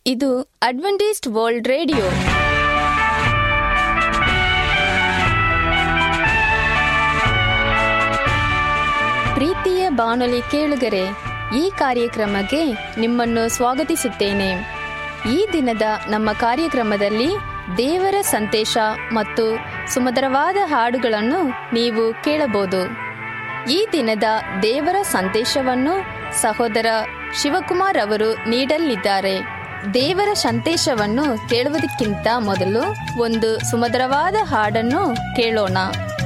ಇದು Adventist world radio ಪ್ರೀತಿಯ ಬಾನುಲಿ ಕೇಳುಗರೆ ಈ ಕಾರ್ಯಕ್ರಮಕ್ಕೆ ನಿಮ್ಮನ್ನು ಸ್ವಾಗತಿಸುತ್ತೇನೆ ಈ ದಿನದ ನಮ್ಮ ಕಾರ್ಯಕ್ರಮದಲ್ಲಿ ದೇವರ ಸಂದೇಶ ಮತ್ತು ಸುಮಧುರವಾದ ಹಾಡುಗಳನ್ನು ನೀವು ಕೇಳಬಹುದು ಈ ದಿನದ ದೇವರ ಸಂದೇಶವನ್ನು ಸಹೋದರ ಶಿವಕುಮಾರ್ ಅವರು ನೀಡಲಿದ್ದಾರೆ ದೇವರ ಸಂದೇಶವನ್ನು ಕೇಳುವುದಕ್ಕಿಂತ ಮೊದಲು ಒಂದು ಸುಮಧುರವಾದ ಹಾಡನ್ನು ಕೇಳೋಣ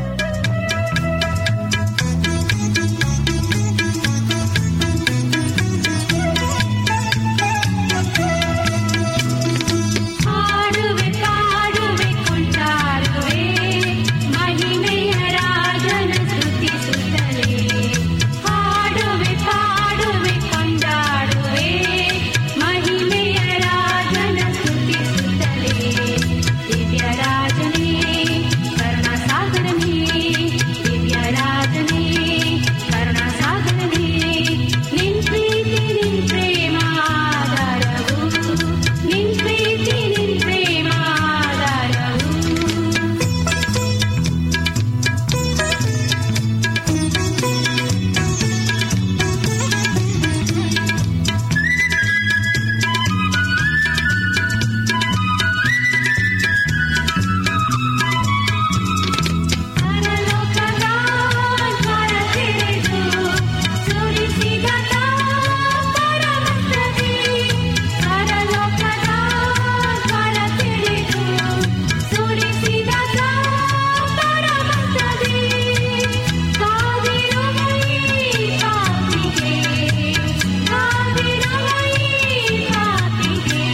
ಹಾಡುವೆ ಪಾಡುವೆ ಕೊಂಡಾಡುವೆ ಮಹಿಮೆಯ ರಾಜನ ಸ್ತುತಿಸುತ್ತಲೇ ಹಾಡುವೆ ಪಾಡುವೆ ಕೊಂಡಾಡುವೆ ಮಹಿಮೆಯ ರಾಜನ ಸ್ತುತಿಸುತ್ತಲೇ ದಿವ್ಯ ರಾಜನೇ ಕರುಣಾಸಾಗರನೇ ದಿವ್ಯ ರಾಜನೇ ಕರುಣಾಸಾಗರನೇ ನಿನ್ ಪ್ರೀತಿ ನಿನ್ ಪ್ರೇಮ ಆಧಾರವು ನಿನ್ ಪ್ರೀತಿ ನಿನ್ ಪ್ರೇಮ ಆಧಾರವು ಪರಲೋಕದ ದ್ವಾರ ತೆರೆದು ಸುರಿಸಿದ ಪರಮಸ್ತದಿ ಪರಲೋಕದ ದ್ವಾರ ತೆರೆದು ಸುರಿಸಿದ ಪರಮಸ್ತದಿ ಕಾದಿರುವೈ ಪಾಪಿಗೆ ಕಾದಿರುವೈ ಪಾಪಿಗೆ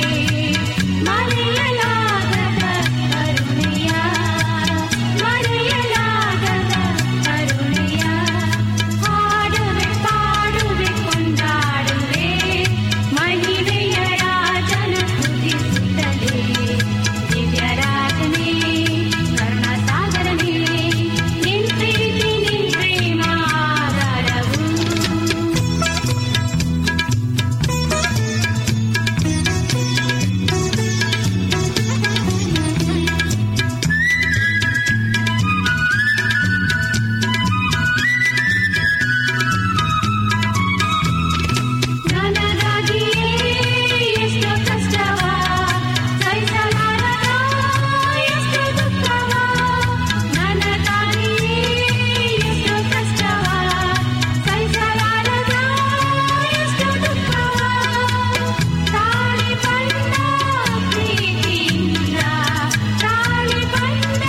ಮರೆಯಲಾಗದ ಕರುಣೆಯ ಮರೆಯಲಾಗದ ಕರುಣೆಯ ಹಾಡುವೆ ಪಾಡುವೆ ಕೊಂಡಾಡುವೆ ಮಹಿಮೆಯ ರಾಜನ ಸ್ತುತಿಸುತ್ತಲೇ ದಿವ್ಯ ರಾಜನೇ ಕರುಣಾಸಾಗರನೇ ನಿನ್ ಪ್ರೀತಿ ನಿನ್ ಪ್ರೇಮ ಆಧಾರವು ನನಗಾಗಿಯೇ ಎಷ್ಟೋ ಕಷ್ಟವ ಸಹಿಸಲಾರದ ಎಷ್ಟೋ ದುಃಖವ ನನಗಾಗಿಯೇ ಎಷ್ಟೋ ಕಷ್ಟವ ಸಹಿಸಲಾರದ ಎಷ್ಟೋ ದುಃಖವ ತಾಳಿ ಬಂದ ಪ್ರೀತಿಯಿಂದ ತಾಳಿ ಬಂದ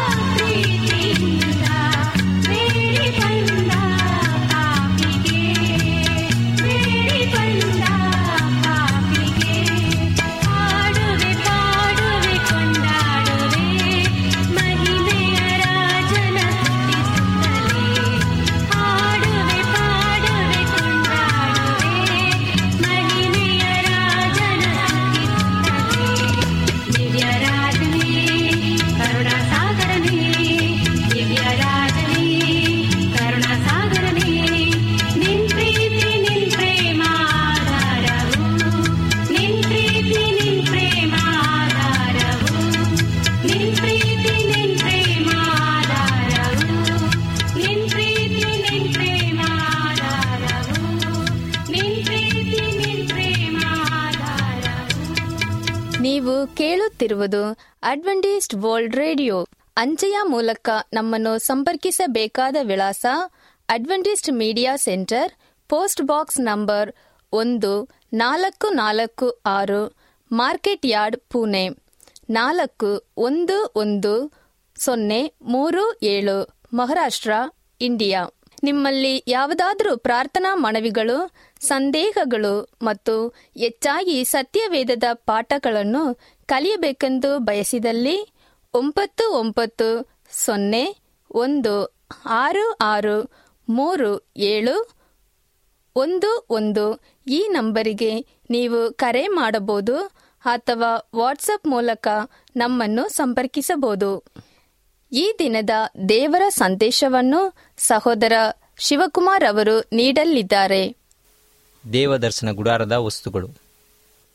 ಪ್ರೀತಿಯಿಂದ ಬೇಡಿ ಬಂದ ಪಾಪಿಗೆ ಬೇಡಿ ಬಂದ ಪಾಪಿಗೆ ಹಾಡುವೆ ಪಾಡುವೆ ಕೊಂಡಾಡುವೆ ಮಹಿಮೆಯ ರಾಜನ ಸ್ತುತಿಸುತ್ತಲೇ ಹಾಡುವೆ ಪಾಡುವೆ ಕೊಂಡಾಡುವೆ ಮಹಿಮೆಯ ರಾಜನ ಸ್ತುತಿಸುತ್ತಲೇ ದಿವ್ಯ ರಾಜನೇ ಕರುಣಾಸಾಗರನೇ ದಿವ್ಯ ರಾಜನೇ ಕರುಣಾಸಾಗರನೇ ನಿನ್ ಪ್ರೀತಿ ನಿನ್ ಪ್ರೇಮ ಆಧಾರವು ನಿನ್ ಪ್ರೀತಿ ನಿನ್ ಪ್ರೇಮ ಆಧಾರವು ನಿನ್ ಪ್ರೀತಿ ನಿನ್ ಪ್ರೇಮ ಆಧಾರವು ನಿನ್ ಪ್ರೀತಿ ನಿನ್ ಪ್ರೇಮ ಆಧಾರವು ನಿನ್ ಪ್ರೀತಿ ನಿನ್ ಪ್ರೇಮ ಆಧಾರವು ನೀವು ಕೇಳುತ್ತಿರುವುದು ಅಡ್ವೆಂಟಿಸ್ಟ್ ವರ್ಲ್ಡ್ ರೇಡಿಯೋ ಅಂಚೆಯ ಮೂಲಕ ನಮ್ಮನ್ನು ಸಂಪರ್ಕಿಸಬೇಕಾದ ವಿಳಾಸ Adventist media centre post box number ಒಂದು ನಾಲ್ಕು ನಾಲ್ಕು ಆರು ಮಾರ್ಕೆಟ್ ಯಾರ್ಡ್ ಪುಣೆ ನಾಲ್ಕು ಒಂದು ಒಂದು ಸೊನ್ನೆ ಮೂರು ಏಳು ಮಹಾರಾಷ್ಟ್ರ ಇಂಡಿಯಾ ನಿಮ್ಮಲ್ಲಿ ಯಾವುದಾದರೂ ಪ್ರಾರ್ಥನಾ ಮನವಿಗಳು ಸಂದೇಹಗಳು ಮತ್ತು ಹೆಚ್ಚಾಗಿ ಸತ್ಯವೇದದ ಪಾಠಗಳನ್ನು ಕಲಿಯಬೇಕೆಂದು ಬಯಸಿದಲ್ಲಿ ಒಂಬತ್ತು ಒಂಬತ್ತು ಸೊನ್ನೆ ಒಂದು ಆರು ಆರು ಮೂರು ಏಳು ಒಂದು ಒಂದು ಈ ನಂಬರಿಗೆ ನೀವು ಕರೆ ಮಾಡಬಹುದು ಅಥವಾ ವಾಟ್ಸಪ್ ಮೂಲಕ ನಮ್ಮನ್ನು ಸಂಪರ್ಕಿಸಬಹುದು ಈ ದಿನದ ದೇವರ ಸಂದೇಶವನ್ನು ಸಹೋದರ ಶಿವಕುಮಾರ್ ಅವರು ನೀಡಲಿದ್ದಾರೆ ದೇವದರ್ಶನ ಗುಡಾರದ ವಸ್ತುಗಳು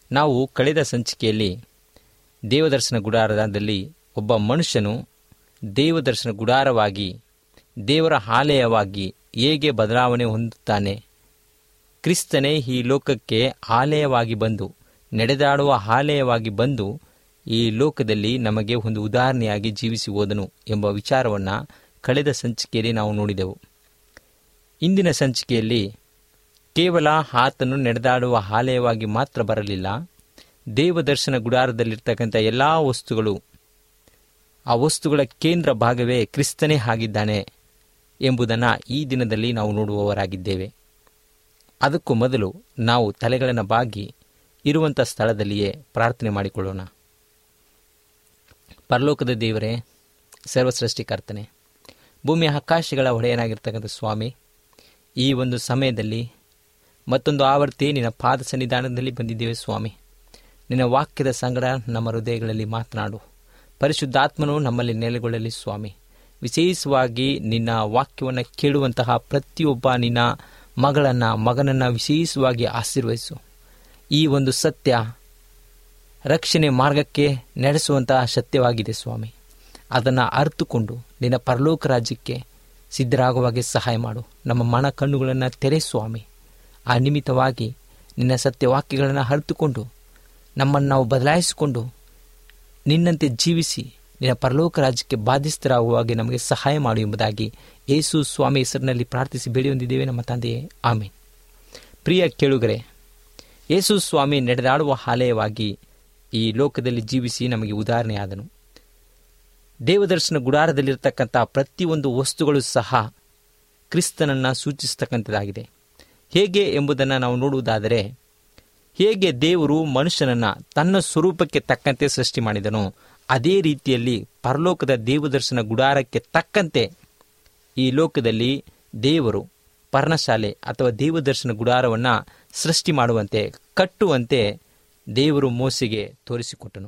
ನಾವು ಕಳೆದ ಸಂಚಿಕೆಯಲ್ಲಿ ದೇವದರ್ಶನ ಗುಡಾರದಲ್ಲಿ ಒಬ್ಬ ಮನುಷ್ಯನು ದೇವದರ್ಶನ ಗುಡಾರವಾಗಿ ದೇವರ ಆಲಯವಾಗಿ ಹೇಗೆ ಬದಲಾವಣೆ ಹೊಂದುತ್ತಾನೆ ಕ್ರಿಸ್ತನೇ ಈ ಲೋಕಕ್ಕೆ ಆಲಯವಾಗಿ ಬಂದು ನಡೆದಾಡುವ ಆಲಯವಾಗಿ ಬಂದು ಈ ಲೋಕದಲ್ಲಿ ನಮಗೆ ಒಂದು ಉದಾಹರಣೆಯಾಗಿ ಜೀವಿಸಿ ಹೋದನು ಎಂಬ ವಿಚಾರವನ್ನು ಕಳೆದ ಸಂಚಿಕೆಯಲ್ಲಿ ನಾವು ನೋಡಿದೆವು ಇಂದಿನ ಸಂಚಿಕೆಯಲ್ಲಿ ಕೇವಲ ಆತನು ನಡೆದಾಡುವ ಆಲಯವಾಗಿ ಮಾತ್ರ ಬರಲಿಲ್ಲ ದೇವದರ್ಶನ ಗುಡಾರದಲ್ಲಿರ್ತಕ್ಕಂಥ ಎಲ್ಲ ವಸ್ತುಗಳು ಆ ವಸ್ತುಗಳ ಕೇಂದ್ರ ಭಾಗವೇ ಕ್ರಿಸ್ತನೇ ಆಗಿದ್ದಾನೆ ಎಂಬುದನ್ನು ಈ ದಿನದಲ್ಲಿ ನಾವು ನೋಡುವವರಾಗಿದ್ದೇವೆ ಅದಕ್ಕೂ ಮೊದಲು ನಾವು ತಲೆಗಳನ್ನು ಬಾಗಿ ಇರುವಂಥ ಸ್ಥಳದಲ್ಲಿಯೇ ಪ್ರಾರ್ಥನೆ ಮಾಡಿಕೊಳ್ಳೋಣ ಪರಲೋಕದ ದೇವರೇ ಸರ್ವಸೃಷ್ಟಿಕರ್ತನೆ ಭೂಮಿಯ ಆಕಾಶಗಳ ಒಡೆಯನಾಗಿರ್ತಕ್ಕಂಥ ಸ್ವಾಮಿ ಈ ಒಂದು ಸಮಯದಲ್ಲಿ ಮತ್ತೊಂದು ಆವರ್ತಿ ನಿನ್ನ ಪಾದ ಸನ್ನಿಧಾನದಲ್ಲಿ ಬಂದಿದ್ದೇವೆ ಸ್ವಾಮಿ ನಿನ್ನ ವಾಕ್ಯದ ಸಂಗಡ ನಮ್ಮ ಹೃದಯಗಳಲ್ಲಿ ಮಾತನಾಡು ಪರಿಶುದ್ಧಾತ್ಮನು ನಮ್ಮಲ್ಲಿ ನೆಲೆಗೊಳ್ಳಲಿ ಸ್ವಾಮಿ ವಿಶೇಷವಾಗಿ ನಿನ್ನ ವಾಕ್ಯವನ್ನು ಕೇಳುವಂತಹ ಪ್ರತಿಯೊಬ್ಬ ನಿನ್ನ ಮಗಳನ್ನು ಮಗನನ್ನು ವಿಶೇಷವಾಗಿ ಆಶೀರ್ವಹಿಸು ಈ ಒಂದು ಸತ್ಯ ರಕ್ಷಣೆ ಮಾರ್ಗಕ್ಕೆ ನಡೆಸುವಂತಹ ಸತ್ಯವಾಗಿದೆ ಸ್ವಾಮಿ ಅದನ್ನು ಅರ್ಥಕೊಂಡು ನಿನ್ನ ಪರಲೋಕ ರಾಜ್ಯಕ್ಕೆ ಸಿದ್ಧರಾಗುವಾಗೆ ಸಹಾಯ ಮಾಡು ನಮ್ಮ ಮನ ಕಣ್ಣುಗಳನ್ನು ತೆರೆ ಸ್ವಾಮಿ ಆ ನಿಮಿತ್ತವಾಗಿ ನಿನ್ನ ಸತ್ಯವಾಕ್ಯಗಳನ್ನು ಅರಿತುಕೊಂಡು ನಮ್ಮನ್ನು ನಾವು ಬದಲಾಯಿಸಿಕೊಂಡು ನಿನ್ನಂತೆ ಜೀವಿಸಿ ನಿನ್ನ ಪರಲೋಕ ರಾಜ್ಯಕ್ಕೆ ಬಾಧಿಸ್ತರಾಗುವಾಗೆ ನಮಗೆ ಸಹಾಯ ಮಾಡು ಎಂಬುದಾಗಿ ಯೇಸು ಸ್ವಾಮಿ ಹೆಸರಿನಲ್ಲಿ ಪ್ರಾರ್ಥಿಸಿ ಬೇಡಿ ಹೊಂದಿದ್ದೇವೆ ನಮ್ಮ ತಂದೆಯೇ ಆಮೇಲೆ ಪ್ರಿಯ ಕೇಳುಗರೆ ಯೇಸು ಸ್ವಾಮಿ ನಡೆದಾಡುವ ಆಲಯವಾಗಿ ಈ ಲೋಕದಲ್ಲಿ ಜೀವಿಸಿ ನಮಗೆ ಉದಾಹರಣೆಯಾದನು ದೇವದರ್ಶನ ಗುಡಾರದಲ್ಲಿರ್ತಕ್ಕಂಥ ಪ್ರತಿಯೊಂದು ವಸ್ತುಗಳು ಸಹ ಕ್ರಿಸ್ತನನ್ನು ಸೂಚಿಸತಕ್ಕಂಥದ್ದಾಗಿದೆ ಹೇಗೆ ಎಂಬುದನ್ನು ನಾವು ನೋಡುವುದಾದರೆ ಹೇಗೆ ದೇವರು ಮನುಷ್ಯನನ್ನು ತನ್ನ ಸ್ವರೂಪಕ್ಕೆ ತಕ್ಕಂತೆ ಸೃಷ್ಟಿ ಮಾಡಿದನೋ ಅದೇ ರೀತಿಯಲ್ಲಿ ಪರಲೋಕದ ದೇವದರ್ಶನ ಗುಡಾರಕ್ಕೆ ತಕ್ಕಂತೆ ಈ ಲೋಕದಲ್ಲಿ ದೇವರು ಪರ್ಣಶಾಲೆ ಅಥವಾ ದೇವದರ್ಶನ ಗುಡಾರವನ್ನು ಸೃಷ್ಟಿ ಮಾಡುವಂತೆ ಕಟ್ಟುವಂತೆ ದೇವರು ಮೋಸಿಗೆ ತೋರಿಸಿಕೊಟ್ಟನು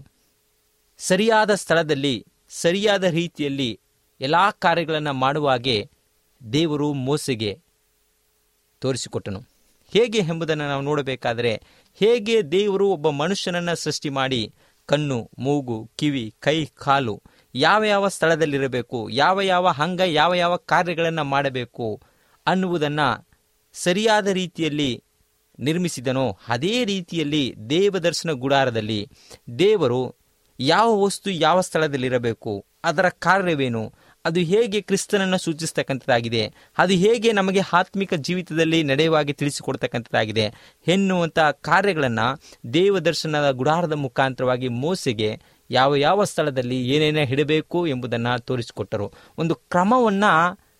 ಸರಿಯಾದ ಸ್ಥಳದಲ್ಲಿ ಸರಿಯಾದ ರೀತಿಯಲ್ಲಿ ಎಲ್ಲ ಕಾರ್ಯಗಳನ್ನು ಮಾಡುವಾಗೆ ದೇವರು ಮೋಸೆಗೆ ತೋರಿಸಿಕೊಟ್ಟನು ಹೇಗೆ ಎಂಬುದನ್ನು ನಾವು ನೋಡಬೇಕಾದರೆ ಹೇಗೆ ದೇವರು ಒಬ್ಬ ಮನುಷ್ಯನನ್ನು ಸೃಷ್ಟಿ ಮಾಡಿ ಕಣ್ಣು ಮೂಗು ಕಿವಿ ಕೈ ಕಾಲು ಯಾವ ಯಾವ ಸ್ಥಳದಲ್ಲಿರಬೇಕು ಯಾವ ಯಾವ ಅಂಗ ಯಾವ ಯಾವ ಕಾರ್ಯಗಳನ್ನು ಮಾಡಬೇಕು ಅನ್ನುವುದನ್ನು ಸರಿಯಾದ ರೀತಿಯಲ್ಲಿ ನಿರ್ಮಿಸಿದನೋ ಅದೇ ರೀತಿಯಲ್ಲಿ ದೇವದರ್ಶನ ಗುಡಾರದಲ್ಲಿ ದೇವರು ಯಾವ ವಸ್ತು ಯಾವ ಸ್ಥಳದಲ್ಲಿರಬೇಕು ಅದರ ಕಾರ್ಯವೇನು ಅದು ಹೇಗೆ ಕ್ರಿಸ್ತನನ್ನು ಸೂಚಿಸ್ತಕ್ಕಂಥದ್ದಾಗಿದೆ ಅದು ಹೇಗೆ ನಮಗೆ ಆತ್ಮಿಕ ಜೀವಿತದಲ್ಲಿ ನಡೆಯುವಾಗಿ ತಿಳಿಸಿಕೊಡ್ತಕ್ಕಂಥದ್ದಾಗಿದೆ ಎನ್ನುವಂಥ ಕಾರ್ಯಗಳನ್ನು ದೇವದರ್ಶನದ ಗುಡಾರದ ಮುಖಾಂತರವಾಗಿ ಮೋಸೆಗೆ ಯಾವ ಯಾವ ಸ್ಥಳದಲ್ಲಿ ಏನೇನೇ ಇಡಬೇಕು ಎಂಬುದನ್ನು ತೋರಿಸಿಕೊಟ್ಟರು ಒಂದು ಕ್ರಮವನ್ನು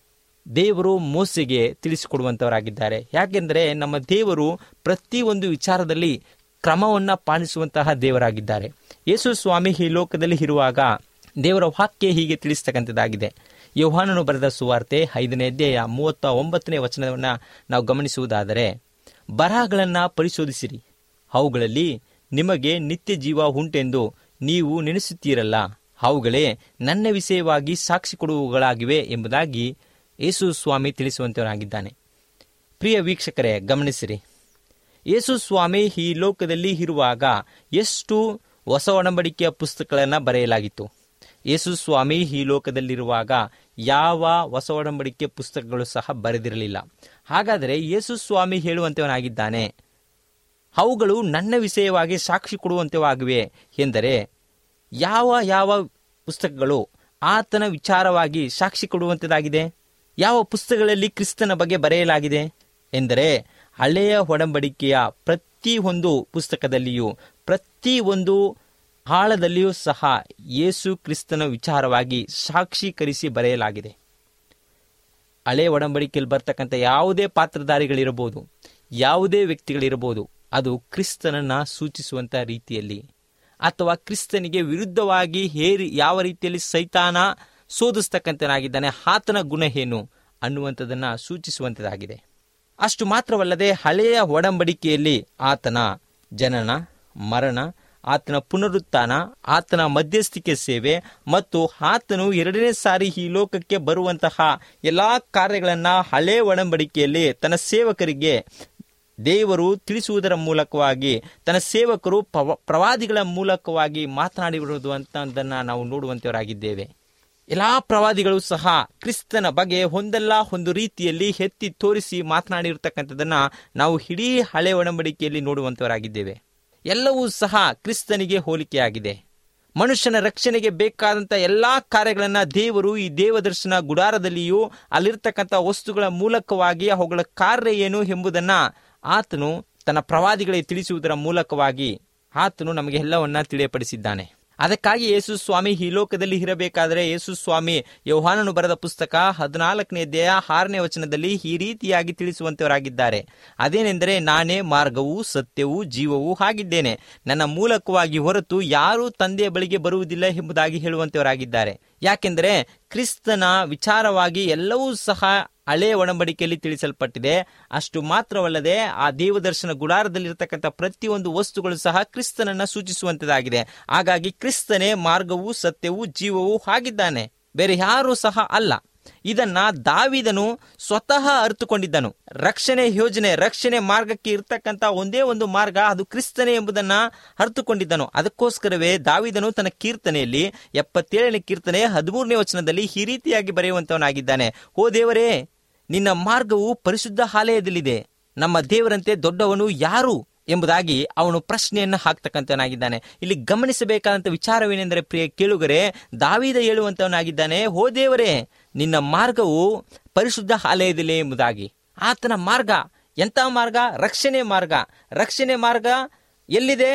ದೇವರು ಮೋಸೆಗೆ ತಿಳಿಸಿಕೊಡುವಂಥವರಾಗಿದ್ದಾರೆ ಯಾಕೆಂದರೆ ನಮ್ಮ ದೇವರು ಪ್ರತಿಯೊಂದು ವಿಚಾರದಲ್ಲಿ ಕ್ರಮವನ್ನು ಪಾಲಿಸುವಂತಹ ದೇವರಾಗಿದ್ದಾರೆ ಯೇಸು ಸ್ವಾಮಿ ಈ ಲೋಕದಲ್ಲಿ ಇರುವಾಗ ದೇವರ ವಾಕ್ಯ ಹೀಗೆ ತಿಳಿಸ್ತಕ್ಕಂಥದ್ದಾಗಿದೆ ಯೋಹಾನನು ಬರೆದ ಸುವಾರ್ತೆ ಐದನೇ ಅಧ್ಯಾಯ ಮೂವತ್ತ ಒಂಬತ್ತನೇ ವಚನವನ್ನು ನಾವು ಗಮನಿಸುವುದಾದರೆ ಬರಹಗಳನ್ನು ಪರಿಶೋಧಿಸಿರಿ ಅವುಗಳಲ್ಲಿ ನಿಮಗೆ ನಿತ್ಯ ಜೀವ ಉಂಟೆಂದು ನೀವು ನೆನೆಸುತ್ತೀರಲ್ಲ ಅವುಗಳೇ ನನ್ನ ವಿಷಯವಾಗಿ ಸಾಕ್ಷಿ ಕೊಡುವವುಗಳಾಗಿವೆ ಎಂಬುದಾಗಿ ಯೇಸು ಸ್ವಾಮಿ ತಿಳಿಸುವಂತವನಾಗಿದ್ದಾನೆ ಪ್ರಿಯ ವೀಕ್ಷಕರೇ ಗಮನಿಸಿರಿ ಯೇಸು ಸ್ವಾಮಿ ಈ ಲೋಕದಲ್ಲಿ ಇರುವಾಗ ಎಷ್ಟು ಹೊಸ ಒಡಂಬಡಿಕೆಯ ಪುಸ್ತಕಗಳನ್ನು ಬರೆಯಲಾಗಿತ್ತು ಯೇಸು ಸ್ವಾಮಿ ಈ ಲೋಕದಲ್ಲಿರುವಾಗ ಯಾವ ಹೊಸ ಒಡಂಬಡಿಕೆ ಪುಸ್ತಕಗಳು ಸಹ ಬರೆದಿರಲಿಲ್ಲ ಹಾಗಾದರೆ ಯೇಸು ಸ್ವಾಮಿ ಹೇಳುವಂತವನಾಗಿದ್ದಾನೆ ಅವುಗಳು ನನ್ನ ವಿಷಯವಾಗಿ ಸಾಕ್ಷಿ ಕೊಡುವಂತವಾಗಿವೆ ಎಂದರೆ ಯಾವ ಯಾವ ಪುಸ್ತಕಗಳು ಆತನ ವಿಚಾರವಾಗಿ ಸಾಕ್ಷಿ ಕೊಡುವಂಥದ್ದಾಗಿದೆ ಯಾವ ಪುಸ್ತಕಗಳಲ್ಲಿ ಕ್ರಿಸ್ತನ ಬಗ್ಗೆ ಬರೆಯಲಾಗಿದೆ ಎಂದರೆ ಹಳೆಯ ಒಡಂಬಡಿಕೆಯ ಪ್ರತಿಯೊಂದು ಪುಸ್ತಕದಲ್ಲಿಯೂ ಪ್ರತಿಯೊಂದು ಆಳದಲ್ಲಿಯೂ ಸಹ ಯೇಸು ಕ್ರಿಸ್ತನ ವಿಚಾರವಾಗಿ ಸಾಕ್ಷೀಕರಿಸಿ ಬರೆಯಲಾಗಿದೆ ಹಳೆ ಒಡಂಬಡಿಕೆಯಲ್ಲಿ ಬರ್ತಕ್ಕಂಥ ಯಾವುದೇ ಪಾತ್ರಧಾರಿಗಳಿರಬಹುದು ಯಾವುದೇ ವ್ಯಕ್ತಿಗಳಿರಬಹುದು ಅದು ಕ್ರಿಸ್ತನನ್ನ ಸೂಚಿಸುವಂಥ ರೀತಿಯಲ್ಲಿ ಅಥವಾ ಕ್ರಿಸ್ತನಿಗೆ ವಿರುದ್ಧವಾಗಿ ಹೇರಿ ಯಾವ ರೀತಿಯಲ್ಲಿ ಸೈತಾನ ಶೋಧಿಸ್ತಕ್ಕಂಥನಾಗಿದ್ದಾನೆ ಆತನ ಗುಣ ಏನು ಅನ್ನುವಂಥದ್ದನ್ನು ಸೂಚಿಸುವಂಥದ್ದಾಗಿದೆ ಅಷ್ಟು ಮಾತ್ರವಲ್ಲದೆ ಹಳೆಯ ಒಡಂಬಡಿಕೆಯಲ್ಲಿ ಆತನ ಜನನ ಮರಣ ಆತನ ಪುನರುತ್ಥಾನ ಆತನ ಮಧ್ಯಸ್ಥಿಕೆ ಸೇವೆ ಮತ್ತು ಆತನು ಎರಡನೇ ಸಾರಿ ಈ ಲೋಕಕ್ಕೆ ಬರುವಂತಹ ಎಲ್ಲ ಕಾರ್ಯಗಳನ್ನು ಹಳೆ ಒಡಂಬಡಿಕೆಯಲ್ಲಿ ತನ್ನ ಸೇವಕರಿಗೆ ದೇವರು ತಿಳಿಸುವುದರ ಮೂಲಕವಾಗಿ ತನ್ನ ಸೇವಕರು ಪವ- ಪ್ರವಾದಿಗಳ ಮೂಲಕವಾಗಿ ಮಾತನಾಡಿರುವುದು ಅಂತ ನಾವು ನೋಡುವಂತವರಾಗಿದ್ದೇವೆ ಎಲ್ಲಾ ಪ್ರವಾದಿಗಳು ಸಹ ಕ್ರಿಸ್ತನ ಬಗ್ಗೆ ಒಂದಲ್ಲ ಒಂದು ರೀತಿಯಲ್ಲಿ ಎತ್ತಿ ತೋರಿಸಿ ಮಾತನಾಡಿರ್ತಕ್ಕಂಥದ್ದನ್ನ ನಾವು ಇಡೀ ಹಳೆ ಒಡಂಬಡಿಕೆಯಲ್ಲಿ ನೋಡುವಂತವರಾಗಿದ್ದೇವೆ ಎಲ್ಲವೂ ಸಹ ಕ್ರಿಸ್ತನಿಗೆ ಹೋಲಿಕೆಯಾಗಿದೆ ಮನುಷ್ಯನ ರಕ್ಷಣೆಗೆ ಬೇಕಾದಂತ ಎಲ್ಲಾ ಕಾರ್ಯಗಳನ್ನ ದೇವರು ಈ ದೇವದರ್ಶನ ಗುಡಾರದಲ್ಲಿಯೂ ಅಲ್ಲಿರ್ತಕ್ಕಂಥ ವಸ್ತುಗಳ ಮೂಲಕವಾಗಿ ಅವುಗಳ ಕಾರ್ಯ ಏನು ಎಂಬುದನ್ನ ಆತನು ತನ್ನ ಪ್ರವಾದಿಗಳಿಗೆ ತಿಳಿಸುವುದರ ಮೂಲಕವಾಗಿ ಆತನು ನಮಗೆ ಎಲ್ಲವನ್ನ ತಿಳಿಯಪಡಿಸಿದ್ದಾನೆ ಅದಕ್ಕಾಗಿ ಯೇಸು ಸ್ವಾಮಿ ಈ ಲೋಕದಲ್ಲಿ ಇರಬೇಕಾದರೆ ಯೇಸು ಸ್ವಾಮಿ ಯೌಹಾನನು ಬರೆದ ಪುಸ್ತಕ ಹದಿನಾಲ್ಕನೇ ಅಧ್ಯಾಯ ಆರನೇ ವಚನದಲ್ಲಿ ಈ ರೀತಿಯಾಗಿ ತಿಳಿಸುವಂತವರಾಗಿದ್ದಾರೆ ಅದೇನೆಂದರೆ ನಾನೇ ಮಾರ್ಗವೂ ಸತ್ಯವೂ ಜೀವವೂ ಆಗಿದ್ದೇನೆ ನನ್ನ ಮೂಲಕವಾಗಿ ಹೊರತು ಯಾರೂ ತಂದೆಯ ಬಳಿಗೆ ಬರುವುದಿಲ್ಲ ಎಂಬುದಾಗಿ ಹೇಳುವಂತವರಾಗಿದ್ದಾರೆ ಯಾಕೆಂದರೆ ಕ್ರಿಸ್ತನ ವಿಚಾರವಾಗಿ ಎಲ್ಲವೂ ಸಹ ಹಳೆಯ ಒಡಂಬಡಿಕೆಯಲ್ಲಿ ತಿಳಿಸಲ್ಪಟ್ಟಿದೆ ಅಷ್ಟು ಮಾತ್ರವಲ್ಲದೆ ಆ ದೇವದರ್ಶನ ಗುಡಾರದಲ್ಲಿರ್ತಕ್ಕಂಥ ಪ್ರತಿಯೊಂದು ವಸ್ತುಗಳು ಸಹ ಕ್ರಿಸ್ತನನ್ನ ಸೂಚಿಸುವಂತದಾಗಿದೆ ಹಾಗಾಗಿ ಕ್ರಿಸ್ತನೇ ಮಾರ್ಗವೂ ಸತ್ಯವೂ ಜೀವವೂ ಆಗಿದ್ದಾನೆ ಬೇರೆ ಯಾರೂ ಸಹ ಅಲ್ಲ ಇದನ್ನ ದಾವಿದನು ಸ್ವತಃ ಅರಿತುಕೊಂಡಿದ್ದನು ರಕ್ಷಣೆ ಯೋಜನೆ ರಕ್ಷಣೆ ಮಾರ್ಗಕ್ಕೆ ಇರ್ತಕ್ಕಂಥ ಒಂದೇ ಒಂದು ಮಾರ್ಗ ಅದು ಕ್ರಿಸ್ತನೇ ಎಂಬುದನ್ನ ಅರಿತುಕೊಂಡಿದ್ದನು ಅದಕ್ಕೋಸ್ಕರವೇ ದಾವಿದನು ತನ್ನ ಕೀರ್ತನೆಯಲ್ಲಿ ಎಪ್ಪತ್ತೇಳನೇ ಕೀರ್ತನೆ ಹದಿಮೂರನೇ ವಚನದಲ್ಲಿ ಈ ರೀತಿಯಾಗಿ ಬರೆಯುವಂತವನಾಗಿದ್ದಾನೆ ಓ ದೇವರೇ ನಿನ್ನ ಮಾರ್ಗವು ಪರಿಶುದ್ಧ ಆಲಯದಲ್ಲಿದೆ ನಮ್ಮ ದೇವರಂತೆ ದೊಡ್ಡವನು ಯಾರು ಎಂಬುದಾಗಿ ಅವನು ಪ್ರಶ್ನೆಯನ್ನ ಹಾಕ್ತಕ್ಕಂಥವನಾಗಿದ್ದಾನೆ ಇಲ್ಲಿ ಗಮನಿಸಬೇಕಾದಂತ ವಿಚಾರವೇನೆಂದರೆ ಪ್ರಿಯ ಕೇಳುಗರೆ ದಾವಿದ ಹೇಳುವಂತವನಾಗಿದ್ದಾನೆ ಹೋ ದೇವರೇ ನಿನ್ನ ಮಾರ್ಗವು ಪರಿಶುದ್ಧ ಆಲಯದಲ್ಲಿ ಎಂಬುದಾಗಿ ಆತನ ಮಾರ್ಗ ಎಂಥ ಮಾರ್ಗ ರಕ್ಷಣೆ ಮಾರ್ಗ ರಕ್ಷಣೆ ಮಾರ್ಗ ಎಲ್ಲಿದೆ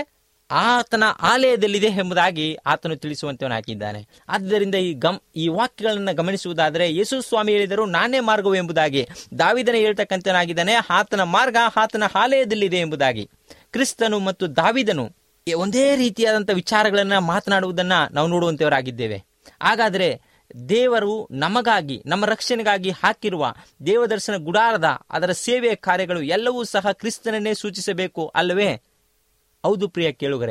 ಆತನ ಆಲಯದಲ್ಲಿದೆ ಎಂಬುದಾಗಿ ಆತನು ತಿಳಿಸುವಂತವನಾಗಿದ್ದಾನೆ ಆದ್ದರಿಂದ ಈ ಗಮ್ ಈ ವಾಕ್ಯಗಳನ್ನು ಗಮನಿಸುವುದಾದರೆ ಯೇಸು ಸ್ವಾಮಿ ಹೇಳಿದರು ನಾನೇ ಮಾರ್ಗವು ಎಂಬುದಾಗಿ ದಾವಿದನ ಹೇಳ್ತಕ್ಕಂಥನಾಗಿದ್ದಾನೆ ಆತನ ಮಾರ್ಗ ಆತನ ಆಲಯದಲ್ಲಿದೆ ಎಂಬುದಾಗಿ ಕ್ರಿಸ್ತನು ಮತ್ತು ದಾವಿದನು ಈ ಒಂದೇ ರೀತಿಯಾದಂಥ ವಿಚಾರಗಳನ್ನ ಮಾತನಾಡುವುದನ್ನ ನಾವು ನೋಡುವಂತವರಾಗಿದ್ದೇವೆ ಹಾಗಾದರೆ ದೇವರು ನಮಗಾಗಿ ನಮ್ಮ ರಕ್ಷಣೆಗಾಗಿ ಹಾಕಿರುವ ದೇವದರ್ಶನ ಗುಡಾರದ ಅದರ ಸೇವೆಯ ಕಾರ್ಯಗಳು ಎಲ್ಲವೂ ಸಹ ಕ್ರಿಸ್ತನನ್ನೇ ಸೂಚಿಸಬೇಕು ಅಲ್ಲವೇ ಹೌದು ಪ್ರಿಯ ಕೇಳುಗರೆ